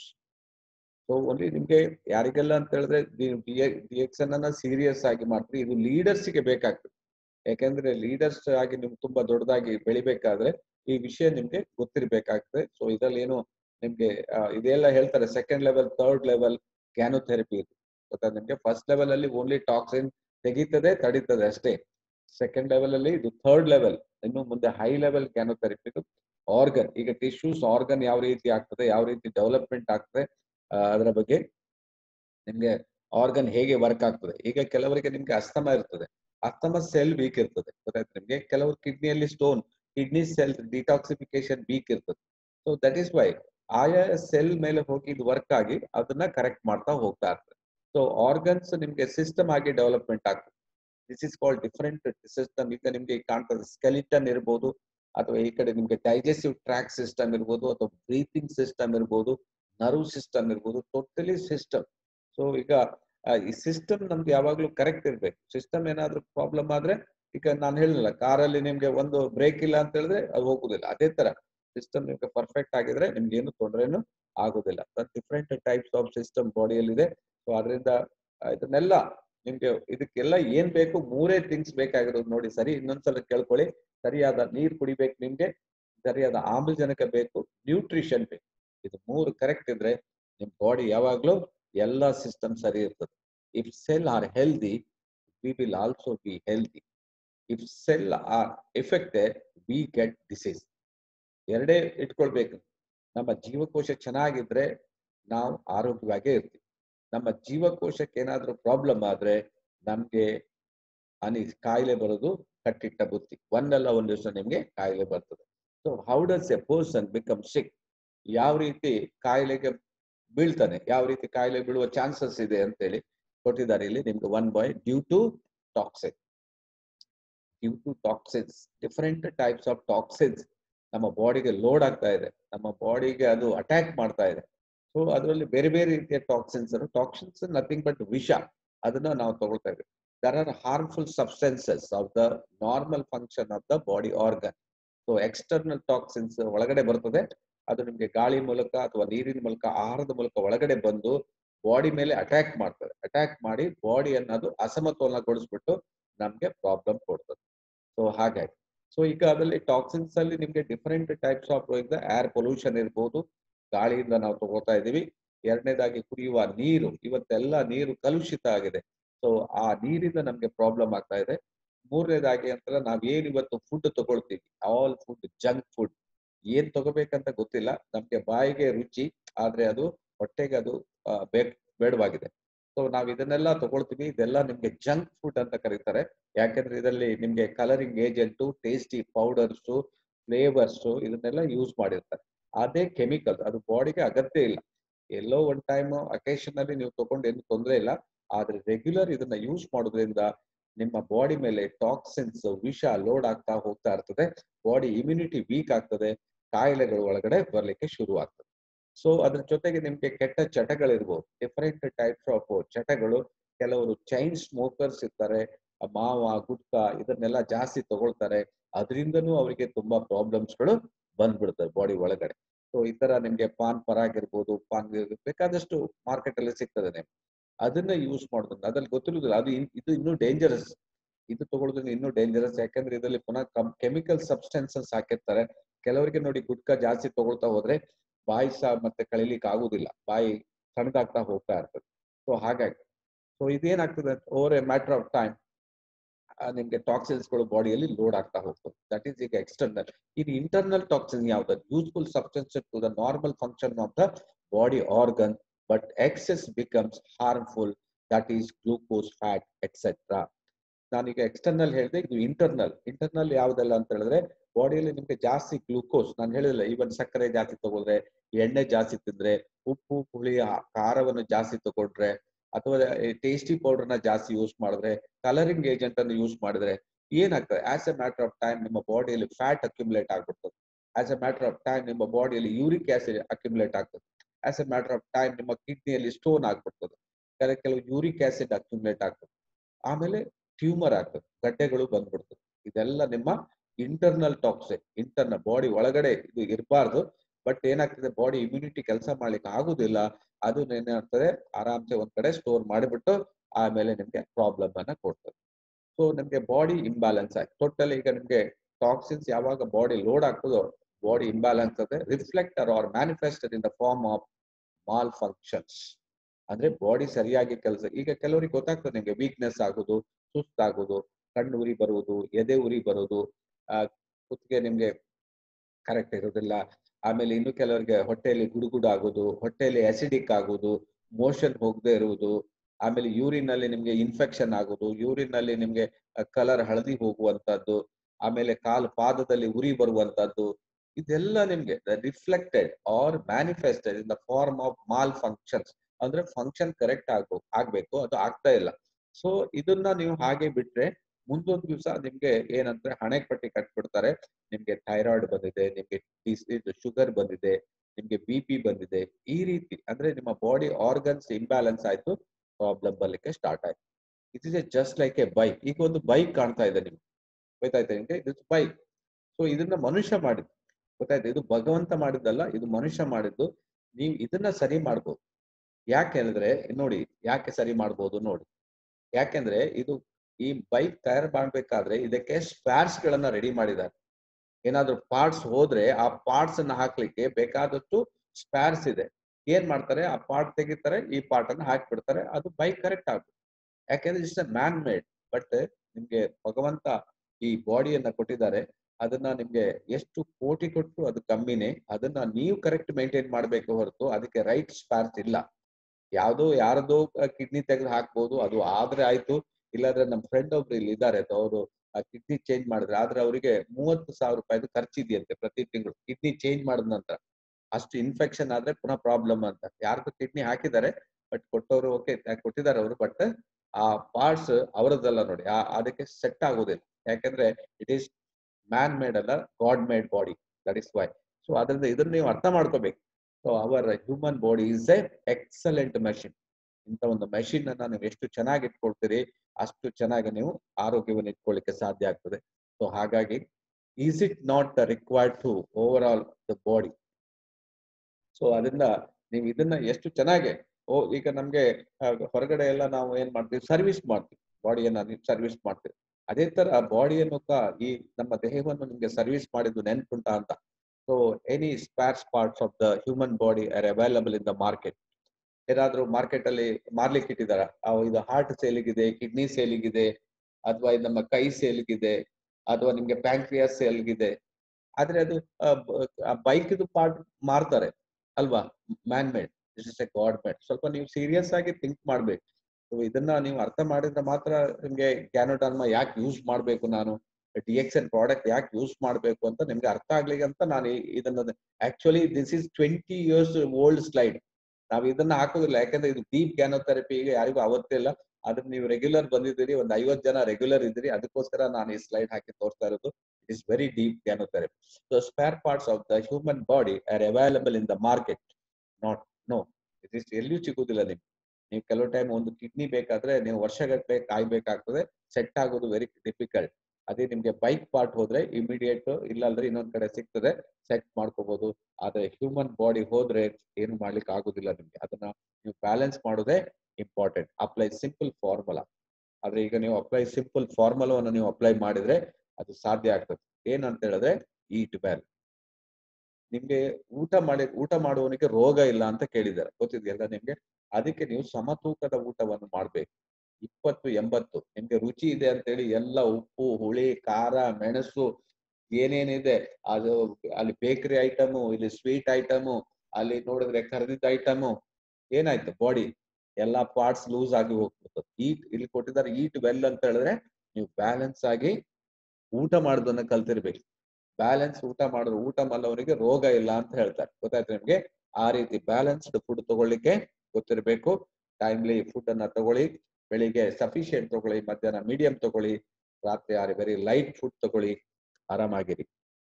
so only ನಿಮ್ಗೆ ಯಾರಿಗೆಲ್ಲ ಅಂತ ಹೇಳಿದ್ರೆ ಡಿ ಎಕ್ಸ್ ಅನ್ನ ಸೀರಿಯಸ್ ಆಗಿ ಮಾಡ್ತೀರಿ ಇದು ಲೀಡರ್ಸ್ ಗೆ ಬೇಕಾಗ್ತದೆ ಯಾಕಂದ್ರೆ ಲೀಡರ್ಸ್ ಆಗಿ ನಿಮ್ಗೆ ತುಂಬಾ ದೊಡ್ಡದಾಗಿ ಬೆಳಿಬೇಕಾದ್ರೆ ಈ ವಿಷಯ ನಿಮ್ಗೆ ಗೊತ್ತಿರ್ಬೇಕಾಗ್ತದೆ ಸೊ ಇದ್ರಲ್ಲಿ ಏನು ನಿಮ್ಗೆ ಇದೆಲ್ಲ ಹೇಳ್ತಾರೆ second level third level ganotherapy ಇದು ಗೊತ್ತಾ ನಿಮ್ಗೆ ಫಸ್ಟ್ ಲೆವೆಲ್ ಅಲ್ಲಿ ಓನ್ಲಿ ಟಾಕ್ಸಿನ್ ತೆಗೀತದೆ ತಡೀತದೆ ಅಷ್ಟೇ ಸೆಕೆಂಡ್ ಲೆವೆಲ್ ಅಲ್ಲಿ ಇದು ಥರ್ಡ್ ಲೆವೆಲ್ ಇನ್ನು ಮುಂದೆ ಹೈ ಲೆವೆಲ್ ಗ್ಯಾನೋಥೆರಪಿ ಇದು ಆರ್ಗನ್ ಈಗ ಟಿಶ್ಯೂಸ್ ಆರ್ಗನ್ ಯಾವ ರೀತಿ ಆಗ್ತದೆ ಯಾವ ರೀತಿ ಡೆವಲಪ್ಮೆಂಟ್ ಆಗ್ತದೆ ಅದರ ಬಗ್ಗೆ ನಿಮ್ಗೆ ಆರ್ಗನ್ ಹೇಗೆ ವರ್ಕ್ ಆಗ್ತದೆ ಈಗ ಕೆಲವರಿಗೆ ನಿಮ್ಗೆ ಅಸ್ತಮ ಇರ್ತದೆ ಅಸ್ತಮ ಸೆಲ್ ವೀಕ್ ಇರ್ತದೆ ಗೊತ್ತಾಯ್ತು ನಿಮ್ಗೆ ಕೆಲವರು ಕಿಡ್ನಿಯಲ್ಲಿ stone kidney cell detoxification weak ಇರ್ತದೆ ಸೊ ದಟ್ ಈಸ್ ವೈ ಆಯಾ ಸೆಲ್ ಮೇಲೆ ಹೋಗಿ ಇದು ವರ್ಕ್ ಆಗಿ ಅದನ್ನ ಕರೆಕ್ಟ್ ಮಾಡ್ತಾ ಹೋಗ್ತಾ ಇರ್ತದೆ ಸೊ ಆರ್ಗನ್ಸ್ ನಿಮ್ಗೆ ಸಿಸ್ಟಮ್ ಆಗಿ ಡೆವಲಪ್ಮೆಂಟ್ ಆಗ್ತದೆ this is called different system ಈಗ ನಿಮ್ಗೆ ಕಾಣ್ತದೆ ಸ್ಕೆಲಿಟನ್ ಇರ್ಬೋದು ಅಥವಾ ಈ ಕಡೆ ನಿಮ್ಗೆ ಡೈಜೆಸ್ಟಿವ್ ಟ್ರ್ಯಾಕ್ ಸಿಸ್ಟಮ್ ಇರ್ಬೋದು ಅಥವಾ ಬ್ರೀತಿಂಗ್ ಸಿಸ್ಟಮ್ ಇರ್ಬೋದು ನರ್ವ್ ಸಿಸ್ಟಮ್ ಇರ್ಬೋದು ಟೋಟಲಿ ಸಿಸ್ಟಮ್ ಸೊ ಈಗ ಈ ಸಿಸ್ಟಮ್ ನಮ್ದು ಯಾವಾಗ್ಲೂ ಕರೆಕ್ಟ್ ಇರ್ಬೇಕು ಸಿಸ್ಟಮ್ ಏನಾದ್ರೂ ಪ್ರಾಬ್ಲಮ್ ಆದ್ರೆ ಈಗ ನಾನು ಹೇಳಿಲ್ಲ ಕಾರಲ್ಲಿ ನಿಮ್ಗೆ ಒಂದು ಬ್ರೇಕ್ ಇಲ್ಲ ಅಂತ ಹೇಳಿದ್ರೆ ಅದು ಹೋಗುದಿಲ್ಲ ಅದೇ ತರ ಸಿಸ್ಟಮ್ ನಿಮ್ಗೆ ಪರ್ಫೆಕ್ಟ್ ಆಗಿದ್ರೆ ನಿಮ್ಗೆ ಏನು ತೊಂದರೆನು ಆಗುದಿಲ್ಲ ಡಿಫ್ರೆಂಟ್ ಟೈಪ್ಸ್ ಆಫ್ ಸಿಸ್ಟಮ್ ಬಾಡಿಯಲ್ಲಿದೆ ಸೊ ಅದರಿಂದ ಇದನ್ನೆಲ್ಲ ನಿಮ್ಗೆ ಇದಕ್ಕೆಲ್ಲ ಏನ್ ಬೇಕು ಮೂರೇ ಥಿಂಗ್ಸ್ ಬೇಕಾಗಿರೋದು ನೋಡಿ ಸರಿ ಇನ್ನೊಂದ್ಸಲ ಕೇಳ್ಕೊಳ್ಳಿ ಸರಿಯಾದ ನೀರ್ ಕುಡಿಬೇಕು ನಿಮ್ಗೆ ಸರಿಯಾದ ಆಮ್ಲಜನಕ ಬೇಕು ನ್ಯೂಟ್ರಿಷನ್ ಬೇಕು ಇದು ಮೂರು ಕರೆಕ್ಟ್ ಇದ್ರೆ ನಿಮ್ ಬಾಡಿ ಯಾವಾಗ್ಲೂ ಎಲ್ಲಾ ಸಿಸ್ಟಮ್ ಸರಿ ಇರ್ತದೆ if cell are healthy we will also be healthy if cell are affected we get disease ಎರಡೇ ಇಟ್ಕೊಳ್ಬೇಕು ನಮ್ಮ ಜೀವಕೋಶ ಚೆನ್ನಾಗಿದ್ರೆ ನಾವು ಆರೋಗ್ಯವಾಗೇ ಇರ್ತೀವಿ ನಮ್ಮ ಜೀವಕೋಶಕ್ಕೆ ಏನಾದ್ರೂ ಪ್ರಾಬ್ಲಮ್ ಆದ್ರೆ ನಮ್ಗೆ ಅನಿ ಕಾಯಿಲೆ ಬರೋದು ಕಟ್ಟಿಟ್ಟ ಬುತ್ತಿ ಒಂದಲ್ಲ ಒಂದು ದಿವಸ ನಿಮ್ಗೆ ಕಾಯಿಲೆ ಬರ್ತದೆ so how does a person become sick ಯಾವ ರೀತಿ ಕಾಯಿಲೆಗೆ ಬೀಳ್ತಾನೆ ಯಾವ ರೀತಿ ಕಾಯಿಲೆ ಬೀಳುವ ಚಾನ್ಸಸ್ ಇದೆ ಅಂತೇಳಿ ಕೊಟ್ಟಿದ್ದಾರೆ ಇಲ್ಲಿ ನಿಮ್ಗೆ one by due to toxin due to toxins different types of toxins ನಮ್ಮ ಬಾಡಿಗೆ ಲೋಡ್ ಆಗ್ತಾ ಇದೆ ನಮ್ಮ ಬಾಡಿಗೆ ಅದು ಅಟ್ಯಾಕ್ ಮಾಡ್ತಾ ಇದೆ ಸೊ ಅದರಲ್ಲಿ ಬೇರೆ ಬೇರೆ ರೀತಿಯ ಟಾಕ್ಸಿನ್ಸ್ ಟಾಕ್ಸಿನ್ಸ್ ನಥಿಂಗ್ ಬಟ್ ವಿಷ ಅದನ್ನ ನಾವು ತಗೊಳ್ತಾ ಇದ್ದೀವಿ there are harmful substances of the normal function of the body organ so external toxins ಒಳಗಡೆ ಬರ್ತದೆ ಅದು ನಿಮ್ಗೆ ಗಾಳಿ ಮೂಲಕ ಅಥವಾ ನೀರಿನ ಮೂಲಕ ಆಹಾರದ ಮೂಲಕ ಒಳಗಡೆ ಬಂದು ಬಾಡಿ ಮೇಲೆ ಅಟ್ಯಾಕ್ ಮಾಡ್ತದೆ ಅಟ್ಯಾಕ್ ಮಾಡಿ ಬಾಡಿಯನ್ನು ಅದು ಅಸಮತೋಲನಗೊಳಿಸ್ಬಿಟ್ಟು ನಮ್ಗೆ ಪ್ರಾಬ್ಲಮ್ ಕೊಡ್ತದೆ ಸೊ ಹಾಗಾಗಿ ಸೊ ಈಗ ಅದರಲ್ಲಿ ಟಾಕ್ಸಿನ್ಸ್ ಅಲ್ಲಿ ನಿಮ್ಗೆ ಡಿಫರೆಂಟ್ ಟೈಪ್ಸ್ ಆಫ್ ಈಗ ಏರ್ ಪೊಲ್ಯೂಷನ್ ಇರ್ಬೋದು ಗಾಳಿಯಿಂದ ನಾವು ತಗೋತಾ ಇದೀವಿ ಎರಡನೇದಾಗಿ ಕುಡಿಯುವ ನೀರು ಇವತ್ತೆಲ್ಲ ನೀರು ಕಲುಷಿತ ಆಗಿದೆ ಸೊ ಆ ನೀರಿಂದ ನಮ್ಗೆ ಪ್ರಾಬ್ಲಮ್ ಆಗ್ತಾ ಇದೆ ಮೂರನೇದಾಗಿ ಅಂತ ನಾವ್ ಏನ್ ಇವತ್ತು ಫುಡ್ ತಗೊಳ್ತೀವಿ ಆಲ್ ಫುಡ್ ಜಂಕ್ ಫುಡ್ ಏನ್ ತಗೋಬೇಕಂತ ಗೊತ್ತಿಲ್ಲ ನಮ್ಗೆ ಬಾಯಿಗೆ ರುಚಿ ಆದ್ರೆ ಅದು ಹೊಟ್ಟೆಗೆ ಅದು ಬೇಕ್ ಬೇಡವಾಗಿದೆ ಸೊ ನಾವ್ ಇದನ್ನೆಲ್ಲ ತಗೊಳ್ತೀವಿ ಇದೆಲ್ಲ ನಿಮ್ಗೆ ಜಂಕ್ ಫುಡ್ ಅಂತ ಕರೀತಾರೆ ಯಾಕೆಂದ್ರೆ ಇದರಲ್ಲಿ ನಿಮ್ಗೆ colouring agent tasty powders flavours ಇದನ್ನೆಲ್ಲ ಯೂಸ್ ಮಾಡಿರ್ತಾರೆ ಅದೇ ಕೆಮಿಕಲ್ ಅದು ಬಾಡಿಗೆ ಅಗತ್ಯ ಇಲ್ಲ ಎಲ್ಲೋ ಒನ್ ಟೈಮ್ ಅಕೇಶನ್ ಅಲ್ಲಿ ನೀವು ತಗೊಂಡು ಏನು ತೊಂದರೆ ಇಲ್ಲ ಆದ್ರೆ ರೆಗ್ಯುಲರ್ ಇದನ್ನ ಯೂಸ್ ಮಾಡೋದ್ರಿಂದ ನಿಮ್ಮ ಬಾಡಿ ಮೇಲೆ ಟಾಕ್ಸಿನ್ಸ್ ವಿಷ ಲೋಡ್ ಆಗ್ತಾ ಹೋಗ್ತಾ ಇರ್ತದೆ ಬಾಡಿ ಇಮ್ಯುನಿಟಿ ವೀಕ್ ಆಗ್ತದೆ ಕಾಯಿಲೆಗಳು ಒಳಗಡೆ ಬರ್ಲಿಕ್ಕೆ ಶುರು ಆಗ್ತದೆ ಸೊ ಅದ್ರ ಜೊತೆಗೆ ನಿಮ್ಗೆ ಕೆಟ್ಟ ಚಟಗಳಿರ್ಬೋದು ಡಿಫರೆಂಟ್ ಟೈಪ್ಸ್ ಆಫ್ ಚಟಗಳು ಕೆಲವರು ಚೈನ್ ಸ್ಮೋಕರ್ಸ್ ಇರ್ತಾರೆ ಮಾವ ಗುಟ್ಕಾ ಇದನ್ನೆಲ್ಲ ಜಾಸ್ತಿ ತಗೊಳ್ತಾರೆ ಅದರಿಂದನೂ ಅವರಿಗೆ ತುಂಬಾ ಪ್ರಾಬ್ಲಮ್ಸ್ಗಳು ಬಂದ್ಬಿಡ್ತವೆ ಬಾಡಿ ಒಳಗಡೆ ಸೊ ಈ ತರ ನಿಮ್ಗೆ ಪಾನ್ ಪರಾಗಿರ್ಬೋದು ಪಾನ್ ಬೇಕಾದಷ್ಟು ಮಾರ್ಕೆಟ್ ಅಲ್ಲಿ ಸಿಗ್ತದೆ ನಿಮ್ಗೆ ಅದನ್ನ ಯೂಸ್ ಮಾಡೋದ್ರಿಂದ ಅದ್ರಲ್ಲಿ ಗೊತ್ತಿರುವುದಿಲ್ಲ ಅದು ಇದು ಇನ್ನೂ ಡೇಂಜರಸ್ ಇದು ತಗೊಳ್ಳೋದ್ರಿಂದ ಇನ್ನೂ ಡೇಂಜರಸ್ ಯಾಕಂದ್ರೆ ಇದರಲ್ಲಿ ಪುನಃ ಕೆಮಿಕಲ್ ಸಬ್ಸ್ಟೆನ್ಸಸ್ ಹಾಕಿರ್ತಾರೆ ಕೆಲವರಿಗೆ ನೋಡಿ ಗುಟ್ಕಾ ಜಾಸ್ತಿ ತಗೊಳ್ತಾ ಹೋದ್ರೆ ಬಾಯಿ ಸಹ ಮತ್ತೆ ಕಳಿಲಿಕ್ಕೆ ಆಗುದಿಲ್ಲ ಬಾಯಿ ಸಣ್ಣದಾಗ್ತಾ ಹೋಗ್ತಾ ಇರ್ತದೆ ಸೊ ಹಾಗಾಗಿ ಸೊ ಇದೇನಾಗ್ತದೆ over a matter of time ನಿಮ್ಗೆ ಟಾಕ್ಸಿನ್ಸ್ಗಳು ಬಾಡಿಯಲ್ಲಿ ಲೋಡ್ ಆಗ್ತಾ ಹೋಗ್ತದೆ ದಟ್ ಈಸ್ ಈಗ ಎಕ್ಸ್ಟರ್ನಲ್ ಇದು ಇಂಟರ್ನಲ್ ಟಾಕ್ಸಿನ್ ಯಾವ್ದು useful substance to the normal function of the body organ but excess becomes harmful that is glucose fat etcetera ನಾನೀಗ ಎಕ್ಸ್ಟರ್ನಲ್ ಹೇಳಿದೆ ಇದು ಇಂಟರ್ನಲ್ ಇಂಟರ್ನಲ್ ಯಾವ್ದೆಲ್ಲ ಅಂತ ಹೇಳಿದ್ರೆ ಬಾಡಿಯಲ್ಲಿ ನಿಮ್ಗೆ ಜಾಸ್ತಿ ಗ್ಲೂಕೋಸ್ ನಾನು ಹೇಳಿಲ್ಲ ಈವನ್ ಸಕ್ಕರೆ ಜಾಸ್ತಿ ತಗೊಂಡ್ರೆ ಎಣ್ಣೆ ಜಾಸ್ತಿ ತಿಂದ್ರೆ ಉಪ್ಪು ಹುಳಿ ಖಾರವನ್ನು ಜಾಸ್ತಿ ತಗೊಂಡ್ರೆ ಅಥವಾ ಟೇಸ್ಟಿ ಪೌಡರ್ ನ ಜಾಸ್ತಿ ಯೂಸ್ ಮಾಡಿದ್ರೆ ಕಲರಿಂಗ್ ಏಜೆಂಟ್ ಅನ್ನು ಯೂಸ್ ಮಾಡಿದ್ರೆ ಏನಾಗ್ತದೆ as a matter of time ನಿಮ್ಮ ಬಾಡಿಯಲ್ಲಿ ಫ್ಯಾಟ್ ಅಕ್ಯುಮುಲೇಟ್ ಆಗ್ಬಿಡ್ತದೆ as a matter of time ನಿಮ್ಮ ಬಾಡಿಯಲ್ಲಿ ಯೂರಿಕ್ ಆಸಿಡ್ ಅಕ್ಯುಮುಲೇಟ್ ಆಗ್ತದೆ as a matter of time ನಿಮ್ಮ ಕಿಡ್ನಿಯಲ್ಲಿ ಸ್ಟೋನ್ ಆಗ್ಬಿಡ್ತದೆ ಕೆಲವು ಕೆಲವು ಯೂರಿಕ್ ಆಸಿಡ್ ಅಕ್ಯುಮುಲೇಟ್ ಆಗ್ತದೆ ಆಮೇಲೆ ಟ್ಯೂಮರ್ ಆಗ್ತದೆ ಗಡ್ಡೆಗಳು ಬಂದ್ಬಿಡ್ತದೆ ಇದೆಲ್ಲ ನಿಮ್ಮ ಇಂಟರ್ನಲ್ ಟಾಕ್ಸಿನ್ ಇಂಟರ್ನಲ್ ಬಾಡಿ ಒಳಗಡೆ ಇದು ಇರಬಾರ್ದು ಬಟ್ ಏನಾಗ್ತದೆ ಬಾಡಿ ಇಮ್ಯುನಿಟಿ ಕೆಲಸ ಮಾಡ್ಲಿಕ್ಕೆ ಆಗುದಿಲ್ಲ ಅದು ಏನಾಗ್ತದೆ ಆರಾಮ್ಸೆ ಒಂದ್ ಕಡೆ ಸ್ಟೋರ್ ಮಾಡಿಬಿಟ್ಟು ಆಮೇಲೆ ನಿಮ್ಗೆ ಪ್ರಾಬ್ಲಮ್ ಅನ್ನ ಕೊಡ್ತದೆ ಸೊ ನಿಮ್ಗೆ ಬಾಡಿ ಇಂಬ್ಯಾಲೆನ್ಸ್ ಆಯ್ತು ಟೋಟಲ್ ಈಗ ನಿಮ್ಗೆ ಟಾಕ್ಸಿನ್ಸ್ ಯಾವಾಗ ಬಾಡಿ ಲೋಡ್ ಆಗ್ತದೋ ಬಾಡಿ ಇಂಬ್ಯಾಲೆನ್ಸ್ ಅದೇ reflector or manifester in the form of malfunctions ಅಂದ್ರೆ ಬಾಡಿ ಸರಿಯಾಗಿ ಕೆಲಸ ಈಗ ಕೆಲವರಿಗೆ ಗೊತ್ತಾಗ್ತದೆ ನಿಮ್ಗೆ ವೀಕ್ನೆಸ್ ಆಗುದು ಸುಸ್ತಾಗುದು ಕಣ್ಣು ಉರಿ ಬರುವುದು ಎದೆ ಉರಿ ಬರುವುದು ಆ ಕುತ್ತಿಗೆ ನಿಮ್ಗೆ ಕರೆಕ್ಟ್ ಇರೋದಿಲ್ಲ ಆಮೇಲೆ ಇನ್ನು ಕೆಲವರಿಗೆ ಹೊಟ್ಟೆಯಲ್ಲಿ ಗುಡುಗುಡು ಆಗೋದು ಹೊಟ್ಟೆಯಲ್ಲಿ ಅಸಿಡಿಕ್ ಆಗೋದು ಮೋಷನ್ ಹೋಗದೆ ಇರುವುದು ಆಮೇಲೆ ಯೂರಿನ್ ಅಲ್ಲಿ ನಿಮ್ಗೆ ಇನ್ಫೆಕ್ಷನ್ ಆಗೋದು ಯೂರಿನ್ ಅಲ್ಲಿ ನಿಮ್ಗೆ ಕಲರ್ ಹಳದಿ ಹೋಗುವಂತದ್ದು ಆಮೇಲೆ ಕಾಲು ಪಾದದಲ್ಲಿ ಉರಿ ಬರುವಂತದ್ದು ಇದೆಲ್ಲ ನಿಮ್ಗೆ reflected or manifested in the form of malfunctions ಅಂದ್ರೆ ಫಂಕ್ಷನ್ ಕರೆಕ್ಟ್ ಆಗ್ಬೇಕು ಆಗ್ಬೇಕು ಅದು ಆಗ್ತಾ ಇಲ್ಲ ಸೊ ಇದನ್ನ ನೀವು ಹಾಗೆ ಬಿಟ್ರೆ ಮುಂದೊಂದು ದಿವಸ ನಿಮ್ಗೆ ಏನಂದ್ರೆ ಹಣೆ ಪಟ್ಟಿ ಕಟ್ಬಿಡ್ತಾರೆ ನಿಮ್ಗೆ ಥೈರಾಯ್ಡ್ ಬಂದಿದೆ ನಿಮ್ಗೆ ಶುಗರ್ ಬಂದಿದೆ ನಿಮ್ಗೆ ಬಿ ಪಿ ಬಂದಿದೆ ಈ ರೀತಿ ಅಂದ್ರೆ ನಿಮ್ಮ ಬಾಡಿ ಆರ್ಗನ್ಸ್ ಇಂಬ್ಯಾಲೆನ್ಸ್ ಆಯ್ತು ಪ್ರಾಬ್ಲಮ್ ಬರ್ಲಿಕ್ಕೆ ಸ್ಟಾರ್ಟ್ ಆಯ್ತು it is a just like a bike ಈಗ ಒಂದು ಬೈಕ್ ಕಾಣ್ತಾ ಇದೆ ನಿಮ್ಗೆ ಗೊತ್ತಾಯ್ತಾ ನಿಮ್ಗೆ ಇದು ಬೈಕ್ ಸೊ ಇದನ್ನ ಮನುಷ್ಯ ಮಾಡಿದ್ದು ಗೊತ್ತಾಯ್ತು ಇದು ಭಗವಂತ ಮಾಡಿದ್ದಲ್ಲ ಇದು ಮನುಷ್ಯ ಮಾಡಿದ್ದು ನೀವು ಇದನ್ನ ಸರಿ ಮಾಡ್ಬೋದು ಯಾಕೆ ಹೇಳಿದ್ರೆ ನೋಡಿ ಯಾಕೆ ಸರಿ ಮಾಡ್ಬೋದು ನೋಡಿ ಯಾಕೆಂದ್ರೆ ಇದು ಈ ಬೈಕ್ ತಯಾರು ಮಾಡ್ಬೇಕಾದ್ರೆ ಇದಕ್ಕೆ ಸ್ಪ್ಯಾರ್ಸ್ ಗಳನ್ನ ರೆಡಿ ಮಾಡಿದ್ದಾರೆ ಏನಾದ್ರು ಪಾರ್ಟ್ಸ್ ಹೋದ್ರೆ ಆ ಪಾರ್ಟ್ಸ್ ಅನ್ನ ಹಾಕ್ಲಿಕ್ಕೆ ಬೇಕಾದಷ್ಟು ಸ್ಪ್ಯಾರ್ಸ್ ಇದೆ ಏನ್ ಮಾಡ್ತಾರೆ ಆ ಪಾರ್ಟ್ ತೆಗಿತಾರೆ ಈ ಪಾರ್ಟ್ ಅನ್ನ ಹಾಕ್ಬಿಡ್ತಾರೆ ಅದು ಬೈಕ್ ಕರೆಕ್ಟ್ ಆಗುತ್ತೆ ಯಾಕೆಂದ್ರೆ it's a man made but ನಿಮ್ಗೆ ಭಗವಂತ ಈ ಬಾಡಿಯನ್ನ ಕೊಟ್ಟಿದ್ದಾರೆ ಅದನ್ನ ನಿಮ್ಗೆ ಎಷ್ಟು ಕೋಟಿ ಕೊಟ್ಟು ಅದು ಕಮ್ಮಿನೇ ಅದನ್ನ ನೀವು ಕರೆಕ್ಟ್ ಮೇಂಟೈನ್ ಮಾಡ್ಬೇಕು ಹೊರತು ಅದಕ್ಕೆ ರೈಟ್ ಸ್ಪಾರ್ಸ್ ಇಲ್ಲ ಯಾವ್ದೋ ಯಾರದೋ ಕಿಡ್ನಿ ತೆಗೆದು ಹಾಕ್ಬೋದು ಅದು ಆದ್ರೆ ಆಯ್ತು ಇಲ್ಲಾಂದ್ರೆ ನಮ್ಮ ಫ್ರೆಂಡ್ ಒಬ್ರು ಇಲ್ಲಿ ಇದ್ದಾರೆ ಅವರು ಆ ಕಿಡ್ನಿ ಚೇಂಜ್ ಮಾಡಿದ್ರೆ ಆದ್ರೆ ಅವರಿಗೆ ಮೂವತ್ತು ಸಾವಿರ ರೂಪಾಯಿದು ಖರ್ಚಿದೆಯಂತೆ ಪ್ರತಿ ತಿಂಗಳು ಕಿಡ್ನಿ ಚೇಂಜ್ ಮಾಡಿದ ನಂತರ ಅಷ್ಟು ಇನ್ಫೆಕ್ಷನ್ ಆದ್ರೆ ಪುನಃ ಪ್ರಾಬ್ಲಮ್ ಅಂತ ಯಾರ್ದು ಕಿಡ್ನಿ ಹಾಕಿದ್ದಾರೆ ಬಟ್ ಕೊಟ್ಟವರು ಓಕೆ ಕೊಟ್ಟಿದ್ದಾರೆ ಅವರು ಬಟ್ ಆ ಪಾರ್ಟ್ಸ್ ಅವರದ್ದಲ್ಲ ನೋಡಿ ಆ ಅದಕ್ಕೆ ಸೆಟ್ ಆಗೋದಿಲ್ಲ ಯಾಕಂದ್ರೆ ಇಟ್ ಈಸ್ ಮ್ಯಾನ್ ಮೇಡ್ ಅಲ್ಲ God made body that is why so ಅದರಿಂದ ಇದನ್ನ ನೀವು ಅರ್ಥ ಮಾಡ್ಕೋಬೇಕು so our human body is a excellent machine ಇಂಥ ಒಂದು ಮೆಷಿನ್ ಅನ್ನ ನೀವು ಎಷ್ಟು ಚೆನ್ನಾಗಿ ಇಟ್ಕೊಳ್ತೀರಿ ಅಷ್ಟು ಚೆನ್ನಾಗಿ ನೀವು ಆರೋಗ್ಯವನ್ನು ಇಟ್ಕೊಳ್ಳಿಕ್ಕೆ ಸಾಧ್ಯ ಆಗ್ತದೆ ಸೊ ಹಾಗಾಗಿ is it not required to over all the body so ಅದರಿಂದ ನೀವು ಇದನ್ನ ಎಷ್ಟು ಚೆನ್ನಾಗಿ ಓ ಈಗ ನಮ್ಗೆ ಹೊರಗಡೆ ಎಲ್ಲ ನಾವು ಏನ್ ಮಾಡ್ತೀವಿ ಸರ್ವಿಸ್ ಮಾಡ್ತೀವಿ ಬಾಡಿಯನ್ನ ನೀವು ಸರ್ವಿಸ್ ಮಾಡ್ತೀವಿ ಅದೇ ತರ ಬಾಡಿಯನ್ನು ಈ ನಮ್ಮ ದೇಹವನ್ನು ನಿಮ್ಗೆ ಸರ್ವಿಸ್ ಮಾಡಿದ್ದು ನೆನ್ಪುಂಟಾ ಅಂತ so any spares parts of the human body are available in the market ಏನಾದ್ರೂ ಮಾರ್ಕೆಟ್ ಅಲ್ಲಿ ಮಾರ್ಲಿಕ್ಕೆ ಇಟ್ಟಿದಾರ ಇದು ಹಾರ್ಟ್ ಸೇಲಿಗಿದೆ ಕಿಡ್ನಿ ಸೇಲಿಗಿದೆ ಅಥವಾ ನಮ್ಮ ಕೈ ಸೇಲ್ಗಿದೆ ಅಥವಾ ನಿಮ್ಗೆ ಪ್ಯಾಂಕ್ರಿಯಾಸ್ ಸೇಲ್ಗಿದೆ ಆದ್ರೆ ಅದು ಬೈಕ್ ಪಾರ್ಟ್ ಮಾರ್ತಾರೆ ಅಲ್ವಾ man made this is a God made ಸ್ವಲ್ಪ ನೀವು ಸೀರಿಯಸ್ ಆಗಿ ಥಿಂಕ್ ಮಾಡ್ಬೇಕು ಸೊ ಇದನ್ನ ನೀವು ಅರ್ಥ ಮಾಡಿದ್ರೆ ಮಾತ್ರ ನಿಮ್ಗೆ ಗ್ಯಾನೋಟರ್ಮ ಯಾಕೆ ಯೂಸ್ ಮಾಡ್ಬೇಕು ನಾನು ಡಿ ಎಕ್ಸ್ ಎನ್ ಪ್ರಾಡಕ್ಟ್ ಯಾಕೆ ಯೂಸ್ ಮಾಡ್ಬೇಕು ಅಂತ ನಿಮ್ಗೆ ಅರ್ಥ ಆಗ್ಲಿಕ್ಕೆ ಅಂತ ನಾನು ಇದನ್ನ actually this is twenty years old slide ನಾವ್ ಇದನ್ನ ಹಾಕೋದಿಲ್ಲ ಯಾಕಂದ್ರೆ ಇದು ಡೀಪ್ ಗ್ಯಾನೋಥೆರಪಿ ಈಗ ಯಾರಿಗೂ ಅವತ್ತಿಲ್ಲ ಆದ್ರೆ ನೀವು ರೆಗ್ಯುಲರ್ ಬಂದಿದ್ದೀರಿ ಒಂದ್ ಐವತ್ ಜನ ರೆಗ್ಯುಲರ್ ಇದ್ದೀರಿ ಅದಕ್ಕೋಸ್ಕರ ನಾನು ಈ ಸ್ಲೈಡ್ ಹಾಕಿ ತೋರಿಸ್ತಾ ಇರೋದು it is very deep ganotherapy so spare parts of the human body are available in the market not no it is ಎಲ್ಲಿಯೂ ಸಿಗುದಿಲ್ಲ ನಿಮ್ಗೆ ನೀವು ಕೆಲವು ಟೈಮ್ ಒಂದು ಕಿಡ್ನಿ ಬೇಕಾದ್ರೆ ನೀವು ವರ್ಷಗಟ್ಟಲೆ ಕಾಯ್ಬೇಕಾಗ್ತದೆ ಸೆಟ್ ಆಗೋದು ವೆರಿ ಡಿಫಿಕಲ್ಟ್ ಅದೇ ನಿಮ್ಗೆ ಬೈಕ್ ಪಾರ್ಟ್ ಹೋದ್ರೆ ಇಮಿಡಿಯೇಟ್ ಇಲ್ಲಾಂದ್ರೆ ಇನ್ನೊಂದ್ ಕಡೆ ಸಿಗ್ತದೆ ಸೆಟ್ ಮಾಡ್ಕೋಬಹುದು ಆದ್ರೆ ಹ್ಯೂಮನ್ ಬಾಡಿ ಹೋದ್ರೆ ಏನು ಮಾಡ್ಲಿಕ್ಕೆ ಆಗುದಿಲ್ಲ ನಿಮ್ಗೆ ಅದನ್ನ ನೀವು ಬ್ಯಾಲೆನ್ಸ್ ಮಾಡೋದೇ ಇಂಪಾರ್ಟೆಂಟ್ ಅಪ್ಲೈ ಸಿಂಪಲ್ ಫಾರ್ಮುಲಾ ಆದ್ರೆ ಈಗ ನೀವು ಅಪ್ಲೈ ಸಿಂಪಲ್ ಫಾರ್ಮುಲಾವನ್ನು ನೀವು ಅಪ್ಲೈ ಮಾಡಿದ್ರೆ ಅದು ಸಾಧ್ಯ ಆಗ್ತದೆ ಏನಂತ ಹೇಳಿದ್ರೆ ಈಟ್ ವೆಲ್ ನಿಮ್ಗೆ ಊಟ ಮಾಡಿ ಊಟ ಮಾಡುವವನಿಗೆ ರೋಗ ಇಲ್ಲ ಅಂತ ಕೇಳಿದ್ದಾರೆ ಗೊತ್ತಿದೆಯಲ್ಲ ನಿಮ್ಗೆ ಅದಕ್ಕೆ ನೀವು ಸಮತೂಕದ ಊಟವನ್ನು ಮಾಡ್ಬೇಕು ಇಪ್ಪತ್ತು ಎಂಬತ್ತು ನಿಮ್ಗೆ ರುಚಿ ಇದೆ ಅಂತೇಳಿ ಎಲ್ಲ ಉಪ್ಪು ಹುಳಿ ಖಾರ ಮೆಣಸು ಏನೇನಿದೆ ಅದು ಅಲ್ಲಿ ಬೇಕರಿ ಐಟಮು ಇಲ್ಲಿ ಸ್ವೀಟ್ ಐಟಮು ಅಲ್ಲಿ ನೋಡಿದ್ರೆ ಕರೆದಿದ್ದ ಐಟಮು ಏನಾಯ್ತು ಬಾಡಿ ಎಲ್ಲಾ ಪಾರ್ಟ್ಸ್ ಲೂಸ್ ಆಗಿ ಹೋಗ್ಬಿಡ್ತದೆ ಈಟ್ ಇಲ್ಲಿ ಕೊಟ್ಟಿದ್ದಾರೆ ಈಟ್ ವೆಲ್ ಅಂತ ಹೇಳಿದ್ರೆ ನೀವು ಬ್ಯಾಲೆನ್ಸ್ ಆಗಿ ಊಟ ಮಾಡೋದನ್ನ ಕಲ್ತಿರ್ಬೇಕು ಬ್ಯಾಲೆನ್ಸ್ ಊಟ ಮಾಡಿದ್ರೆ ಊಟ ಮಲ್ಲವರಿಗೆ ರೋಗ ಇಲ್ಲ ಅಂತ ಹೇಳ್ತಾರೆ ಗೊತ್ತಾಯ್ತು ನಿಮ್ಗೆ ಆ ರೀತಿ ಬ್ಯಾಲೆನ್ಸ್ಡ್ ಫುಡ್ ತಗೊಳ್ಳಿಕ್ಕೆ ಗೊತ್ತಿರಬೇಕು ಟೈಮ್ಲಿ ಫುಡ್ ಅನ್ನ ತಗೊಳ್ಳಿ ಬೆಳಿಗ್ಗೆ ಸಫಿಶಿಯಂಟ್ ತಗೊಳ್ಳಿ ಮಧ್ಯಾಹ್ನ ಮೀಡಿಯಂ ತಗೊಳ್ಳಿ ರಾತ್ರಿ ಆರಿ ವೆರಿ ಲೈಟ್ ಫುಡ್ ತಗೊಳ್ಳಿ ಆರಾಮಾಗಿರಿ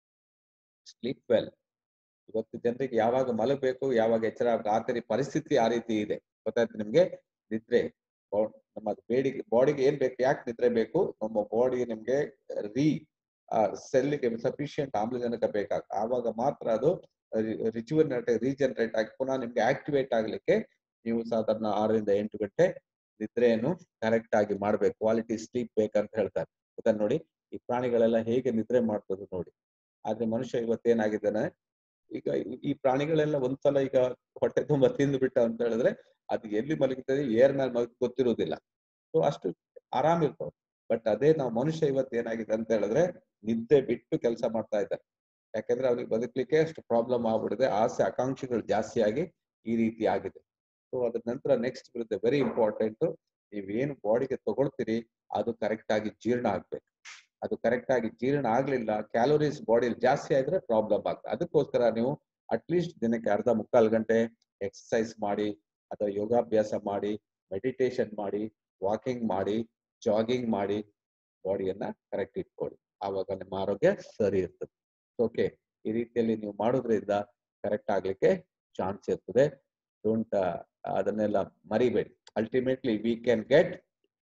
ಸ್ಲೀಪ್ ವೆಲ್ ಇವತ್ತು ಜನರಿಗೆ ಯಾವಾಗ ಮಲಗಬೇಕು ಯಾವಾಗ ಎಚ್ಚರ ರಾತ್ರಿ ಪರಿಸ್ಥಿತಿ ಆ ರೀತಿ ಇದೆ ಗೊತ್ತಾಯ್ತು ನಿಮ್ಗೆ ನಿದ್ರೆ ನಮ್ಮ ಬೇಡಿಗೆ ಬಾಡಿಗೆ ಏನ್ ಬೇಕು ಯಾಕೆ ನಿದ್ರೆ ಬೇಕು ನಮ್ಮ ಬಾಡಿ ನಿಮ್ಗೆ ರೀ ಸೆಲ್ಗೆ ಸಫಿಶಿಯಂಟ್ ಆಮ್ಲಜನಕ ಬೇಕಾಗ ಆವಾಗ ಮಾತ್ರ ಅದು ರಿಜುವನೇಟ್ ರೀಜನರೇಟ್ ಆಗಿ ಪುನಃ ನಿಮ್ಗೆ ಆಕ್ಟಿವೇಟ್ ಆಗ್ಲಿಕ್ಕೆ ನೀವು ಸಾಧಾರಣ ಆರರಿಂದ ಎಂಟು ಗಂಟೆ ನಿದ್ರೆಯನ್ನು ಕರೆಕ್ಟ್ ಆಗಿ ಮಾಡ್ಬೇಕು ಕ್ವಾಲಿಟಿ ಸ್ಲೀಪ್ ಬೇಕಂತ ಹೇಳ್ತಾರೆ ಗೊತ್ತಾ ನೋಡಿ ಈ ಪ್ರಾಣಿಗಳೆಲ್ಲ ಹೇಗೆ ನಿದ್ರೆ ಮಾಡ್ತದೆ ನೋಡಿ ಆದ್ರೆ ಮನುಷ್ಯ ಇವತ್ತೇನಾಗಿದ್ದಾನೆ ಈಗ ಈ ಪ್ರಾಣಿಗಳೆಲ್ಲ ಒಂದ್ಸಲ ಈಗ ಹೊಟ್ಟೆ ತುಂಬಾ ತಿಂದು ಬಿಟ್ಟ ಅಂತ ಹೇಳಿದ್ರೆ ಅದು ಎಲ್ಲಿ ಮಲಗುತ್ತದೆ ಏರ್ ಮೇಲೆ ಮಲಗಿ ಗೊತ್ತಿರುವುದಿಲ್ಲ ಸೊ ಅಷ್ಟು ಆರಾಮ್ ಇರ್ತವೆ ಬಟ್ ಅದೇ ನಾವು ಮನುಷ್ಯ ಇವತ್ತು ಏನಾಗಿದೆ ಅಂತ ಹೇಳಿದ್ರೆ ನಿದ್ದೆ ಬಿಟ್ಟು ಕೆಲಸ ಮಾಡ್ತಾ ಇದ್ದಾರೆ ಯಾಕಂದ್ರೆ ಅವ್ರಿಗೆ ಬದುಕಲಿಕ್ಕೆ ಅಷ್ಟು ಪ್ರಾಬ್ಲಮ್ ಆಗ್ಬಿಡಿದೆ ಆಸೆ ಆಕಾಂಕ್ಷೆಗಳು ಜಾಸ್ತಿ ಆಗಿ ಈ ರೀತಿ ಆಗಿದೆ ಸೊ ಅದ್ರ ನಂತರ ನೆಕ್ಸ್ಟ್ ಬರುತ್ತೆ ವೆರಿ ಇಂಪಾರ್ಟೆಂಟ್ ನೀವೇನು ಬಾಡಿಗೆ ತಗೊಳ್ತೀರಿ ಅದು ಕರೆಕ್ಟ್ ಆಗಿ ಜೀರ್ಣ ಆಗ್ಬೇಕು ಅದು ಕರೆಕ್ಟ್ ಆಗಿ ಜೀರ್ಣ ಆಗ್ಲಿಲ್ಲ ಕ್ಯಾಲೋರೀಸ್ ಬಾಡಿಲಿ ಜಾಸ್ತಿ ಆದ್ರೆ ಪ್ರಾಬ್ಲಮ್ ಆಗ್ತದೆ ಅದಕ್ಕೋಸ್ಕರ ನೀವು ಅಟ್ಲೀಸ್ಟ್ ದಿನಕ್ಕೆ ಅರ್ಧ ಮುಕ್ಕಾಲು ಗಂಟೆ ಎಕ್ಸಸೈಸ್ ಮಾಡಿ ಅಥವಾ ಯೋಗಾಭ್ಯಾಸ ಮಾಡಿ ಮೆಡಿಟೇಷನ್ ಮಾಡಿ ವಾಕಿಂಗ್ ಮಾಡಿ ಜಾಗಿಂಗ್ ಮಾಡಿ ಬಾಡಿಯನ್ನ ಕರೆಕ್ಟ್ ಇಟ್ಕೊಳ್ಳಿ ಆವಾಗ ನಿಮ್ಮ ಆರೋಗ್ಯ ಸರಿ ಇರ್ತದೆ ಓಕೆ ಈ ರೀತಿಯಲ್ಲಿ ನೀವು ಮಾಡೋದ್ರಿಂದ ಕರೆಕ್ಟ್ ಆಗ್ಲಿಕ್ಕೆ ಚಾನ್ಸ್ ಇರ್ತದೆ ಡೋಂಟ್ ಅದನ್ನೆಲ್ಲ ಮರಿಬೇಡಿ ultimately we can get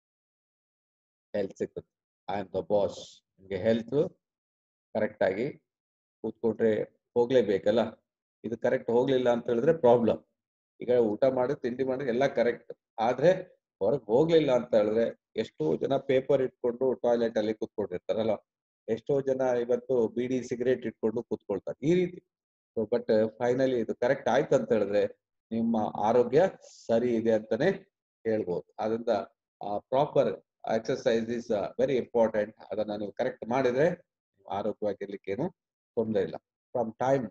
health ಸಿಗ್ತದೆ ಐ ಆಮ್ ದ ಬಾಸ್ ನಿಮಗೆ ಹೆಲ್ತ್ ಕರೆಕ್ಟ್ ಆಗಿ ಕೂತ್ಕೊಂಡ್ರೆ ಹೋಗ್ಲೇಬೇಕಲ್ಲ ಇದು ಕರೆಕ್ಟ್ ಹೋಗ್ಲಿಲ್ಲ ಅಂತ ಹೇಳಿದ್ರೆ ಪ್ರಾಬ್ಲಮ್ ಈಗ ಊಟ ಮಾಡಿ ತಿಂಡಿ ಮಾಡಿ ಎಲ್ಲ ಕರೆಕ್ಟ್ ಆದ್ರೆ ಹೊರಗೆ ಹೋಗ್ಲಿಲ್ಲ ಅಂತ ಹೇಳಿದ್ರೆ ಎಷ್ಟೋ ಜನ ಪೇಪರ್ ಇಟ್ಕೊಂಡು ಟಾಯ್ಲೆಟ್ ಅಲ್ಲಿ ಕೂತ್ಕೊಂಡಿರ್ತಾರಲ್ಲ ಎಷ್ಟೋ ಜನ ಇವತ್ತು ಬಿಡಿ ಸಿಗರೇಟ್ ಇಟ್ಕೊಂಡು ಕೂತ್ಕೊಳ್ತಾರೆ ಈ ರೀತಿ ಸೊ ಬಟ್ ಫೈನಲಿ ಇದು ಕರೆಕ್ಟ್ ಆಯ್ತು ಅಂತ ಹೇಳಿದ್ರೆ ನಿಮ್ಮ ಆರೋಗ್ಯ ಸರಿ ಇದೆ ಅಂತಾನೆ ಹೇಳ್ಬೋದು ಅದರಿಂದ proper exercise is very important ಅದನ್ನ ನೀವು ಕರೆಕ್ಟ್ ಮಾಡಿದ್ರೆ ಆರೋಗ್ಯವಾಗಿರ್ಲಿಕ್ಕೇನು ತೊಂದರೆ ಇಲ್ಲ from time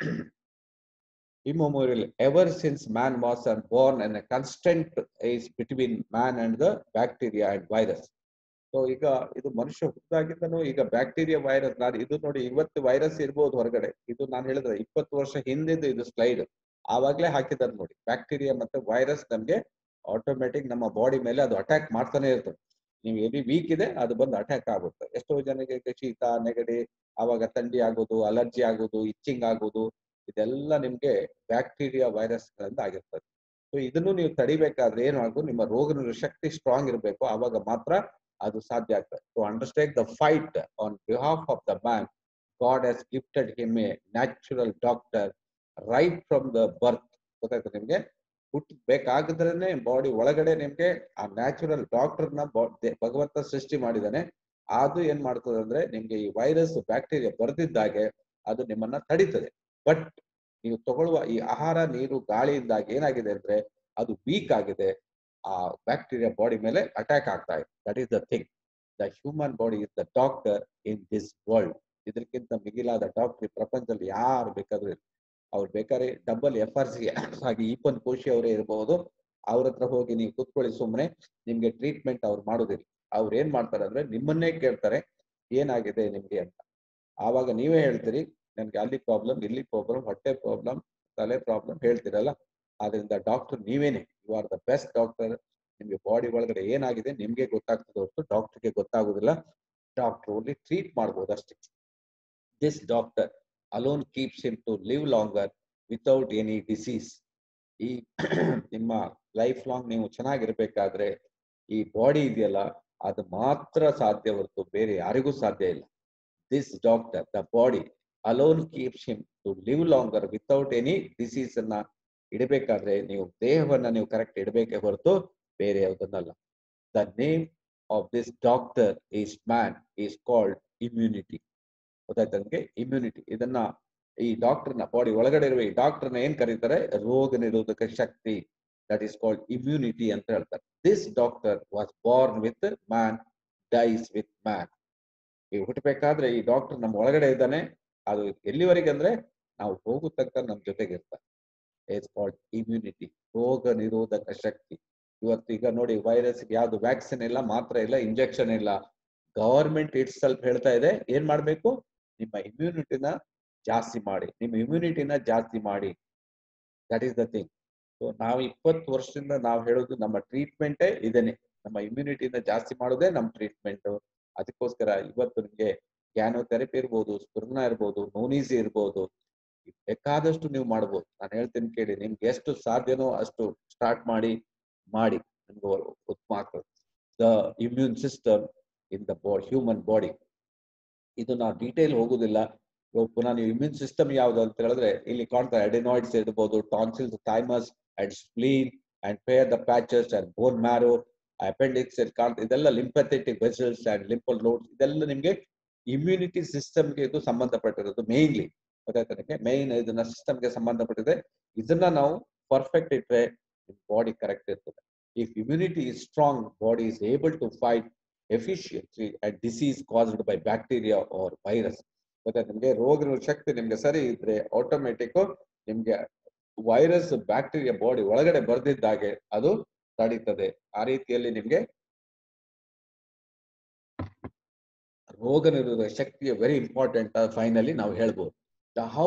immemorial ever since man was born and a constant is between man and the bacteria and virus so ಈಗ ಇದು ಮನುಷ್ಯ ಹುಟ್ಟಾಗಿದ್ದನು ಈಗ ಬ್ಯಾಕ್ಟೀರಿಯಾ ವೈರಸ್ ನಾನು ಇದು ನೋಡಿ ಇವತ್ತು ವೈರಸ್ ಇರ್ಬೋದು ಹೊರಗಡೆ ಇದು ನಾನು ಹೇಳಿದ್ರೆ ಇಪ್ಪತ್ತು ವರ್ಷ ಹಿಂದಿದ್ದು ಇದು ಸ್ಲೈಡ್ ಆವಾಗ್ಲೇ ಹಾಕಿದ್ದಾರೆ ನೋಡಿ ಬ್ಯಾಕ್ಟೀರಿಯಾ ಮತ್ತೆ ವೈರಸ್ ನಮ್ಗೆ ಆಟೋಮೆಟಿಕ್ ನಮ್ಮ ಬಾಡಿ ಮೇಲೆ ಅದು ಅಟ್ಯಾಕ್ ಮಾಡ್ತಾನೆ ಇರ್ತದೆ ನೀವು ಎಲ್ಲಿ ವೀಕ್ ಇದೆ ಅದು ಬಂದು ಅಟ್ಯಾಕ್ ಆಗುತ್ತೆ ಎಷ್ಟೋ ಜನಕ್ಕೆ ಶೀತ ನೆಗಡಿ ಆವಾಗ ಥಂಡಿ ಆಗೋದು ಅಲರ್ಜಿ ಆಗೋದು ಇಚ್ಚಿಂಗ್ ಆಗೋದು ಇದೆಲ್ಲ ನಿಮ್ಗೆ ಬ್ಯಾಕ್ಟೀರಿಯಾ ವೈರಸ್ ಗಳಿಂದ ಆಗಿರ್ತದೆ ಸೊ ಇದನ್ನು ನೀವು ತಡಿಬೇಕಾದ್ರೆ ಏನು ಆಗು ನಿಮ್ಮ ರೋಗ ಶಕ್ತಿ ಸ್ಟ್ರಾಂಗ್ ಇರಬೇಕು ಆವಾಗ ಮಾತ್ರ ಅದು ಸಾಧ್ಯ ಆಗ್ತದೆ to understand the fight on behalf of the man God has gifted him a natural doctor right from the birth ಗೊತ್ತಾಯ್ತು ನಿಮ್ಗೆ ಹುಟ್ಟಬೇಕಾಗಿದ್ರೇನೆ ಬಾಡಿ ಒಳಗಡೆ ನಿಮ್ಗೆ ಆ ನ್ಯಾಚುರಲ್ ಡಾಕ್ಟರ್ನ ಭಗವಂತ ಸೃಷ್ಟಿ ಮಾಡಿದಾನೆ ಅದು ಏನ್ ಮಾಡ್ತದೆ ಅಂದ್ರೆ ನಿಮ್ಗೆ ಈ ವೈರಸ್ ಬ್ಯಾಕ್ಟೀರಿಯಾ ಬರ್ದಿದ್ದಾಗೆ ಅದು ನಿಮ್ಮನ್ನ ತಡೀತದೆ ಬಟ್ ನೀವು ತಗೊಳ್ಳುವ ಈ ಆಹಾರ ನೀರು ಗಾಳಿಯಿಂದಾಗಿ ಏನಾಗಿದೆ ಅಂದ್ರೆ ಅದು ವೀಕ್ ಆಗಿದೆ ಆ ಬ್ಯಾಕ್ಟೀರಿಯಾ ಬಾಡಿ ಮೇಲೆ ಅಟ್ಯಾಕ್ ಆಗ್ತಾ ಇದೆ that is the thing the human body is the doctor in this world ಇದಕ್ಕಿಂತ ಮಿಗಿಲಾದ ಡಾಕ್ಟರ್ ಪ್ರಪಂಚದಲ್ಲಿ ಯಾರು ಬೇಕಾದ್ರೂ ಇರ್ಲಿ. ಅವ್ರು ಬೇಕಾದ್ರೆ ಡಬಲ್ ಎಫ್ ಆರ್ ಸಿ ಹಾಗೆ ಈಪನ್ ಕೋಶಿ ಅವರೇ ಇರಬಹುದು ಅವ್ರ ಹತ್ರ ಹೋಗಿ ನೀವು ಕುತ್ಕೊಳ್ಳಿ ಸುಮ್ಮನೆ ನಿಮ್ಗೆ ಟ್ರೀಟ್ಮೆಂಟ್ ಅವ್ರು ಮಾಡೋದಿಲ್ಲ ಅವ್ರು ಏನ್ ಮಾಡ್ತಾರೆ ಅಂದ್ರೆ ನಿಮ್ಮನ್ನೇ ಕೇಳ್ತಾರೆ ಏನಾಗಿದೆ ನಿಮ್ಗೆ ಅಂತ ಆವಾಗ ನೀವೇ ಹೇಳ್ತೀರಿ ನನ್ಗೆ ಅಲ್ಲಿ ಪ್ರಾಬ್ಲಮ್ ಇಲ್ಲಿ ಪ್ರಾಬ್ಲಮ್ ಹೊಟ್ಟೆ ಪ್ರಾಬ್ಲಮ್ ತಲೆ ಪ್ರಾಬ್ಲಮ್ ಹೇಳ್ತೀರಲ್ಲ ಆದ್ರಿಂದ ಡಾಕ್ಟರ್ ನೀವೇನೆ you are the best doctor ನಿಮ್ಗೆ ಬಾಡಿ ಒಳಗಡೆ ಏನಾಗಿದೆ ನಿಮ್ಗೆ ಗೊತ್ತಾಗ್ತದೆ ಹೊರತು ಡಾಕ್ಟರ್ಗೆ ಗೊತ್ತಾಗುದಿಲ್ಲ ಡಾಕ್ಟರ್ ಓನ್ಲಿ ಟ್ರೀಟ್ ಮಾಡ್ಬೋದು ಅಷ್ಟೇ this doctor alone keeps him to live longer without any disease ಈ ನಿಮ್ಮ ಲೈಫ್ ಲಾಂಗ್ ನೀವು ಚೆನ್ನಾಗಿರ್ಬೇಕಾದ್ರೆ ಈ ಬಾಡಿ ಇದೆಯಲ್ಲ ಅದು ಮಾತ್ರ ಸಾಧ್ಯ ಹೊರತು ಬೇರೆ ಯಾರಿಗೂ ಸಾಧ್ಯ ಇಲ್ಲ this doctor the body alone keeps him to live longer without any disease ಅನ್ನ ಇಡಬೇಕಾದ್ರೆ ನೀವು ದೇಹವನ್ನ ನೀವು ಕರೆಕ್ಟ್ ಇಡಬೇಕೆ ಹೊರತು ಬೇರೆ ಯಾವುದನ್ನಲ್ಲ the name of this doctor is man is called immunity ಗೊತ್ತಾಯ್ತು ನಮ್ಗೆ ಇಮ್ಯುನಿಟಿ ಇದನ್ನ ಈ ಡಾಕ್ಟರ್ನ ಬಾಡಿ ಒಳಗಡೆ ಇರುವ ಈ ಡಾಕ್ಟರ್ನ ಏನ್ ಕರೀತಾರೆ ರೋಗ ನಿರೋಧಕ ಶಕ್ತಿ ದಟ್ ಈಸ್ ಕಾಲ್ಡ್ ಇಮ್ಯುನಿಟಿ ಅಂತ ಹೇಳ್ತಾರೆ this doctor was born with man dies with man ಈ ಹುಟ್ಟಬೇಕಾದ್ರೆ ಈ ಡಾಕ್ಟರ್ ನಮ್ಮ ಒಳಗಡೆ ಇದ್ದಾನೆ ಅದು ಎಲ್ಲಿವರೆಗೆ ಅಂದ್ರೆ ನಾವು ಹೋಗೋ ತನಕ ನಮ್ಮ ಜೊತೆಗೆ ಇರ್ತಾರೆ ಇಟ್ಸ್ ಕಾಲ್ಡ್ ಇಮ್ಯುನಿಟಿ ರೋಗ ನಿರೋಧಕ ಶಕ್ತಿ ಇವತ್ತು ಈಗ ನೋಡಿ ವೈರಸ್ ಯಾವ್ದು ವ್ಯಾಕ್ಸಿನ್ ಇಲ್ಲ ಮಾತ್ರ ಇಲ್ಲ ಇಂಜೆಕ್ಷನ್ ಇಲ್ಲ ಗವರ್ಮೆಂಟ್ ಇಟ್ ಸ್ವಲ್ಪ ಹೇಳ್ತಾ ಇದೆ ಏನ್ ಮಾಡ್ಬೇಕು ನಿಮ್ಮ ಇಮ್ಯುನಿಟಿನ ಜಾಸ್ತಿ ಮಾಡಿ ನಿಮ್ಮ ಇಮ್ಯುನಿಟಿನ ಜಾಸ್ತಿ ಮಾಡಿ that is the thing so ನಾವು ಇಪ್ಪತ್ತು ವರ್ಷದಿಂದ ನಾವು ಹೇಳೋದು ನಮ್ಮ ಟ್ರೀಟ್ಮೆಂಟೇ ಇದೇನೆ ನಮ್ಮ ಇಮ್ಯುನಿಟಿನ ಜಾಸ್ತಿ ಮಾಡೋದೇ ನಮ್ಮ ಟ್ರೀಟ್ಮೆಂಟ್ ಅದಕ್ಕೋಸ್ಕರ ಇವತ್ತು ನಿಮ್ಗೆ ಗ್ಯಾನೋಥೆರಪಿ ಇರ್ಬೋದು ಸ್ಪೃಗ್ನ ಇರ್ಬೋದು ನೋನೀಸಿ ಇರ್ಬೋದು ಬೇಕಾದಷ್ಟು ನೀವು ಮಾಡ್ಬೋದು ನಾನು ಹೇಳ್ತೀನಿ ಕೇಳಿ ನಿಮ್ಗೆ ಎಷ್ಟು ಸಾಧ್ಯನೋ ಅಷ್ಟು ಸ್ಟಾರ್ಟ್ ಮಾಡಿ ಮಾಡಿ ನಿಮ್ಗೆ ಉತ್ತಮ ಆಗ್ತದೆ the immune system in the body human body ಇದು ನಾವು ಡೀಟೇಲ್ ಹೋಗುದಿಲ್ಲ ಇವಾಗ ಪುನಃ ನೀವು ಇಮ್ಯೂನ್ ಸಿಸ್ಟಮ್ ಯಾವ್ದು ಅಂತ ಹೇಳಿದ್ರೆ ಇಲ್ಲಿ ಕಾಣ್ತಾರೆ ಅಡೆನಾಯ್ಡ್ಸ್ ಇರ್ಬೋದು tonsils thymus and spleen and Peyer the patches and bone marrow appendix ಕಾಣ್ ಇದೆಲ್ಲ lymphatic vessels and lymph nodes ಇದೆಲ್ಲ ನಿಮ್ಗೆ ಇಮ್ಯುನಿಟಿ ಸಿಸ್ಟಮ್ಗೆ ಇದು ಸಂಬಂಧಪಟ್ಟಿರೋದು ಮೇನ್ಲಿ ಗೊತ್ತಾಯ್ತಾ ನಿಮಗೆ ಮೇನ್ ಇದನ್ನ ಸಿಸ್ಟಮ್ಗೆ ಸಂಬಂಧಪಟ್ಟಿದೆ ಇದನ್ನ ನಾವು ಪರ್ಫೆಕ್ಟ್ ಇಟ್ರೆ ಬಾಡಿ ಕರೆಕ್ಟ್ ಇರ್ತದೆ if immunity is strong body is able to fight efficiency and disease caused by bacteria or virus ಗೊತ್ತಾಯ್ತು ನಿಮ್ಗೆ ರೋಗ ಶಕ್ತಿ ನಿಮ್ಗೆ ಸರಿ ಇದ್ರೆ ಆಟೋಮೆಟಿಕ್ ನಿಮ್ಗೆ ವೈರಸ್ ಬ್ಯಾಕ್ಟೀರಿಯಾ ಬಾಡಿ ಒಳಗಡೆ ಬರ್ದಿದ್ದಾಗೆ ಅದು ತಡೀತದೆ ಆ ರೀತಿಯಲ್ಲಿ ನಿಮ್ಗೆ ರೋಗ ನಿರೋಧಕ ಶಕ್ತಿಯ ವೆರಿ ಇಂಪಾರ್ಟೆಂಟ್ ಫೈನಲಿ ನಾವು ಹೇಳ್ಬೋದು the how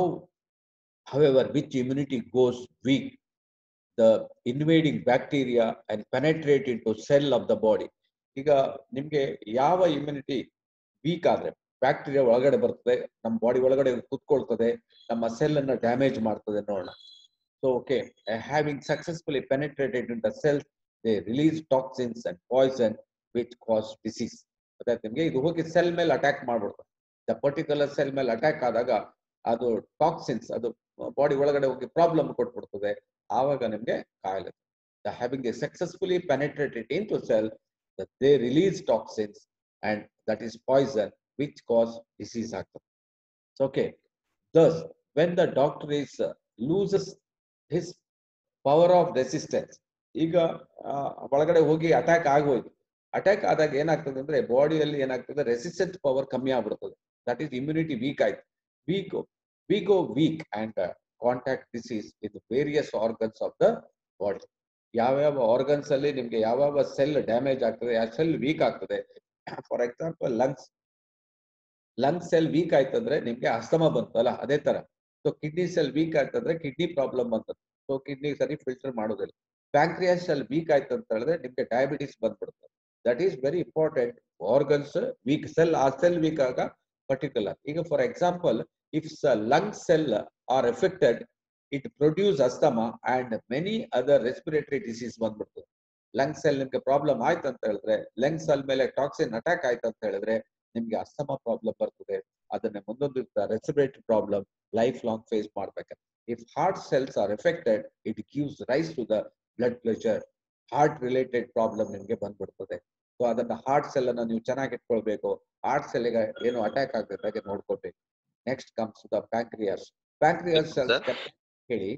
however which immunity goes weak the invading bacteria and penetrate in to cell of the body ಈಗ ನಿಮ್ಗೆ ಯಾವ ಇಮ್ಯುನಿಟಿ ವೀಕ್ ಆದ್ರೆ ಬ್ಯಾಕ್ಟೀರಿಯಾ ಒಳಗಡೆ ಬರ್ತದೆ ನಮ್ಮ ಬಾಡಿ ಒಳಗಡೆ ಕುತ್ಕೊಳ್ತದೆ ನಮ್ಮ ಸೆಲ್ ಅನ್ನ ಡ್ಯಾಮೇಜ್ ಮಾಡ್ತದೆ ನೋಡೋಣ so okay having successfully penetrated in the cell they release toxins and poison which cause disease ಗೊತ್ತಾಯ್ತು ನಿಮ್ಗೆ ಇದು ಹೋಗಿ ಸೆಲ್ ಮೇಲೆ ಅಟ್ಯಾಕ್ ಮಾಡ್ಬಿಡ್ತದೆ ದ ಪರ್ಟಿಕ್ಯುಲರ್ ಸೆಲ್ ಮೇಲೆ ಅಟ್ಯಾಕ್ ಆದಾಗ ಅದು ಟಾಕ್ಸಿನ್ಸ್ ಅದು ಬಾಡಿ ಒಳಗಡೆ ಹೋಗಿ ಪ್ರಾಬ್ಲಮ್ ಕೊಟ್ಬಿಡ್ತದೆ ಆವಾಗ ನಿಮ್ಗೆ ಕಾಯಿಲೆ the having a successfully penetrated in to cell they release toxins and that is poison which cause disease ಆಗ್ತದೆ okay thus when the doctor is loses his power of resistance ಈಗ ಒಳಗಡೆ ಹೋಗಿ attack ಆಗೋಯ್ತು attack ಆದಾಗ ಏನಾಗ್ತದೆ ಅಂದ್ರೆ ಬಾಡಿಯಲ್ಲಿ ಏನಾಗ್ತದೆ ರೆಸಿಸ್ಟೆಂಟ್ ಪವರ್ ಕಮ್ಮಿ ಆಗ್ಬಿಡ್ತದೆ ದಟ್ ಈಸ್ ಇಮ್ಯುನಿಟಿ ವೀಕ್ ಆಯ್ತು weak we go weak and contact disease in various organs of the body ಯಾವ್ಯಾವ ಆರ್ಗನ್ಸ್ ಅಲ್ಲಿ ನಿಮ್ಗೆ ಯಾವ್ಯಾವ ಸೆಲ್ ಡ್ಯಾಮೇಜ್ ಆಗ್ತದೆ ಆ ಸೆಲ್ ವೀಕ್ ಆಗ್ತದೆ for example lungs lungs cell weak ಆಯ್ತಂದ್ರೆ ನಿಮ್ಗೆ ಅಸ್ತಮ ಬಂತಲ್ಲ ಅದೇ ತರ ಸೊ ಕಿಡ್ನಿ ಸೆಲ್ ವೀಕ್ ಆಯ್ತಂದ್ರೆ ಕಿಡ್ನಿ ಪ್ರಾಬ್ಲಮ್ ಬಂತದೆ ಸೊ ಕಿಡ್ನಿ ಸರಿ ಫಿಲ್ಟರ್ ಮಾಡೋದಿಲ್ಲ ಪ್ಯಾಂಕ್ರಿಯಾಸ್ ಸೆಲ್ ವೀಕ್ ಆಯ್ತು ಅಂತ ಹೇಳಿದ್ರೆ ನಿಮ್ಗೆ ಡಯಾಬಿಟಿಸ್ ಬಂದ್ಬಿಡುತ್ತೆ that is very important organs weak cell ಆ ಸೆಲ್ ವೀಕ್ ಆಗ ಪರ್ಟಿಕ್ಯುಲರ್ ಈಗ for example if lung cell are affected it produce asthma and many other respiratory disease ಬಂದ್ಬಿಡ್ತದೆ ಲಂಗ್ಸ್ ಸೆಲ್ ನಿಮ್ಗೆ ಪ್ರಾಬ್ಲಮ್ ಆಯ್ತು ಅಂತ ಹೇಳಿದ್ರೆ ಲಂಗ್ಸ್ ಸೆಲ್ ಮೇಲೆ ಟಾಕ್ಸಿನ್ ಅಟ್ಯಾಕ್ ಆಯ್ತು ಅಂತ ಹೇಳಿದ್ರೆ ನಿಮ್ಗೆ ಅಸ್ತಮ ಪ್ರಾಬ್ಲಮ್ ಬರ್ತದೆ ಅದನ್ನ ಮುಂದೊಂದು respiratory problem life long face ಮಾಡ್ಬೇಕು if heart cells are affected it gives rise to the blood pressure heart related problem ನಿಮ್ಗೆ ಬಂದ್ಬಿಡ್ತದೆ ಸೊ ಅದನ್ನ ಹಾರ್ಟ್ ಸೆಲ್ ಅನ್ನ ನೀವು ಚೆನ್ನಾಗಿ ಇಟ್ಕೊಳ್ಬೇಕು ಹಾರ್ಟ್ ಸೆಲ್ಗೆ ಏನು ಅಟ್ಯಾಕ್ ಆಗದಂಗೆ ನೋಡ್ಕೋಬೇಕು next comes the pancreas pancreas Sir? Cells ಹೇಳಿ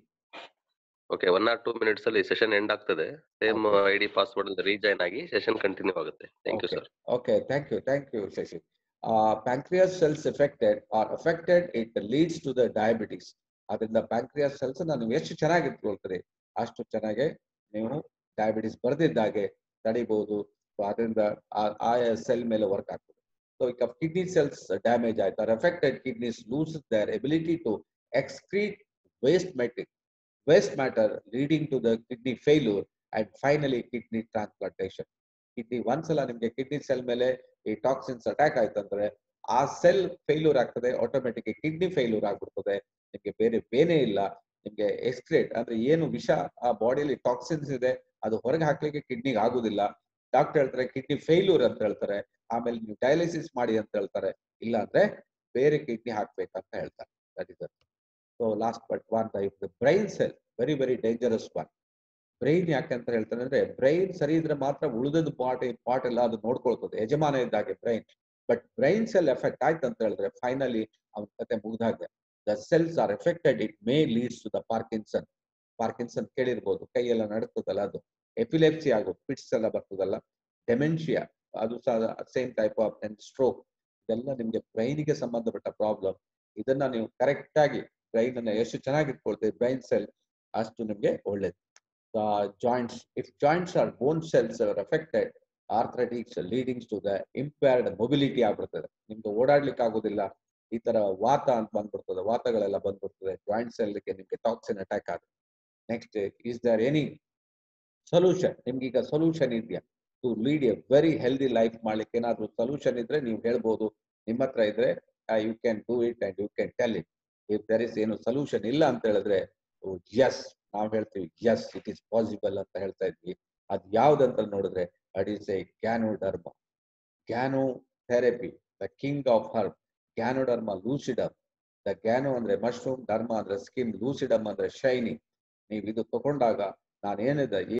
okay one or two minutes ಅಲ್ಲಿ ಸೆಷನ್ ಎಂಡ್ ಆಗ್ತದೆ same Okay. I D password ಅಲ್ಲಿ ರೀಜಾಯ್ನ್ ಆಗಿ ಸೆಷನ್ ಕಂಟಿನ್ಯೂ ಆಗುತ್ತೆ thank you Okay. Sir Okay, thank you, thank you, Shashi. Uh, pancreas cells affected are affected, it leads to the diabetes. ಅದರಿಂದ pancreas cells ನೀವು ಎಷ್ಟು ಚೆನ್ನಾಗಿ ಇಟ್ಕೊಳ್ತೀರಿ ಅಷ್ಟು ಚೆನ್ನಾಗಿ ನೀವು ಡಯಾಬಿಟಿಸ್ ಬರೆದಿದ್ದಾಗೆ ತಡಿಬಹುದು So ಅದರಿಂದ ಆ- ಆಯಾ ಸೆಲ್ ಮೇಲೆ ವರ್ಕ್ ಆಗ್ತದೆ ಸೊ ಈಗ ಕಿಡ್ನಿ ಸೆಲ್ಸ್ ಡ್ಯಾಮೇಜ್ ಆಯ್ತು are affected kidneys lose their ability to excrete waste matter waste matter leading to the kidney failure and finally kidney transplantation kidney ಒಂದ್ಸಲ ನಿಮ್ಗೆ ಕಿಡ್ನಿ ಸೆಲ್ ಮೇಲೆ ಈ ಟಾಕ್ಸಿನ್ಸ್ ಅಟ್ಯಾಕ್ ಆಯ್ತಂದ್ರೆ ಆ cell failure ಆಗ್ತದೆ automatic kidney failure ಆಗ್ಬಿಡ್ತದೆ ನಿಮ್ಗೆ ಬೇರೆ ಬೇನೆ ಇಲ್ಲ ನಿಮ್ಗೆ ಎಕ್ಸ್ಕ್ರೇಟ್ ಅಂದ್ರೆ ಏನು ವಿಷ ಆ ಬಾಡಿಯಲ್ಲಿ ಟಾಕ್ಸಿನ್ಸ್ ಇದೆ ಅದು ಹೊರಗೆ ಹಾಕ್ಲಿಕ್ಕೆ ಕಿಡ್ನಿಗೆ ಆಗುದಿಲ್ಲ ಡಾಕ್ಟರ್ ಹೇಳ್ತಾರೆ ಕಿಡ್ನಿ ಫೇಲ್ಯೂರ್ ಅಂತ ಹೇಳ್ತಾರೆ ಆಮೇಲೆ ನೀವು ಡಯಾಲಿಸಿಸ್ ಮಾಡಿ ಅಂತ ಹೇಳ್ತಾರೆ ಇಲ್ಲ ಅಂದ್ರೆ ಬೇರೆ ಕಿಡ್ನಿ ಹಾಕ್ಬೇಕಂತ ಹೇಳ್ತಾರೆ that is so last but one the brain cell very very dangerous one brain ಯಾಕೆ ಅಂತ ಹೇಳ್ತಾನೆ ಅಂದ್ರೆ ಬ್ರೈನ್ ಸರಿ ಇದ್ರೆ ಮಾತ್ರ ಉಳಿದದ್ದು ಪಾರ್ಟ್ ಪಾರ್ಟ್ ಎಲ್ಲ ಅದು ನೋಡ್ಕೊಳ್ತದೆ ಯಜಮಾನ ಇದ್ದಾಗೆ brain but brain cell effect ಆಯ್ತು ಅಂತ ಹೇಳಿದ್ರೆ ಫೈನಲಿ ಅವನ ಕತೆ ಮುಗ್ದಾಗೆ the cells are affected it may leads to the Parkinson Parkinson ಕೇಳಿರ್ಬೋದು ಕೈಯೆಲ್ಲ ನಡುತ್ತದಲ್ಲ ಅದು ಎಪಿಲೆಪ್ಸಿ ಆಗೋ ಪಿಟ್ಸ್ ಎಲ್ಲ ಬರ್ತದಲ್ಲ ಡೆಮೆನ್ಷಿಯಾ ಅದು ಸಹ ಸೇಮ್ ಟೈಪ್ ಆಫ್ ಸ್ಟ್ರೋಕ್ ಇದೆಲ್ಲ ನಿಮ್ಗೆ ಬ್ರೈನಿಗೆ ಸಂಬಂಧಪಟ್ಟ ಪ್ರಾಬ್ಲಮ್ ಇದನ್ನ ನೀವು ಕರೆಕ್ಟ್ ಆಗಿ ಬ್ರೈನ್ ಅನ್ನ ಎಷ್ಟು ಚೆನ್ನಾಗಿ ಇಟ್ಕೊಳ್ತೀವಿ ಬ್ರೈನ್ ಸೆಲ್ ಅಷ್ಟು ನಿಮ್ಗೆ ಒಳ್ಳೇದು the joints, if joints or bone cells are affected, arthritics leading to the impaired mobility ಆಗ್ಬಿಡ್ತದೆ ನಿಮ್ಗೆ ಓಡಾಡ್ಲಿಕ್ಕೆ ಆಗೋದಿಲ್ಲ ಈ ತರ ವಾತ ಅಂತ ಬಂದ್ಬಿಡ್ತದೆ ವಾತಗಳೆಲ್ಲ ಬಂದ್ಬಿಡ್ತದೆ ಜಾಯಿಂಟ್ ಸೆಲ್ಗೆ ನಿಮ್ಗೆ ಟಾಕ್ಸಿನ್ ಅಟ್ಯಾಕ್ ಆಗುತ್ತೆ next is there any solution ನಿಮ್ಗೆ ಈಗ ಸೊಲ್ಯೂಷನ್ ಇದೆಯಾ to lead a very healthy life ಮಾಡ್ಲಿಕ್ಕೆ ಏನಾದ್ರು ಸೊಲ್ಯೂಷನ್ ಇದ್ರೆ ನೀವು ಹೇಳ್ಬೋದು ನಿಮ್ಮ ಹತ್ರ ಇದ್ರೆ you can do it and you can tell it if there is ಏನು ಸೊಲ್ಯೂಷನ್ ಇಲ್ಲ ಅಂತ ಹೇಳಿದ್ರೆ ಎಸ್ ನಾವು ಹೇಳ್ತೀವಿ ಎಸ್ ಇಟ್ ಇಸ್ ಪಾಸಿಬಲ್ ಅಂತ ಹೇಳ್ತಾ ಇದ್ವಿ ಅದ್ ಯಾವ್ದಂತ ನೋಡಿದ್ರೆ it is a ganoderma gano therapy the king of herb ganoderma lucidum the gano ಅಂದ್ರೆ ಮಶ್ರೂಮ್ ಡರ್ಮ ಅಂದ್ರೆ ಸ್ಕಿನ್ ಲೂಸಿಡಮ್ ಅಂದ್ರೆ ಶೈನಿ ನೀವು ಇದು ತಗೊಂಡಾಗ ನಾನು ಏನಿದೆ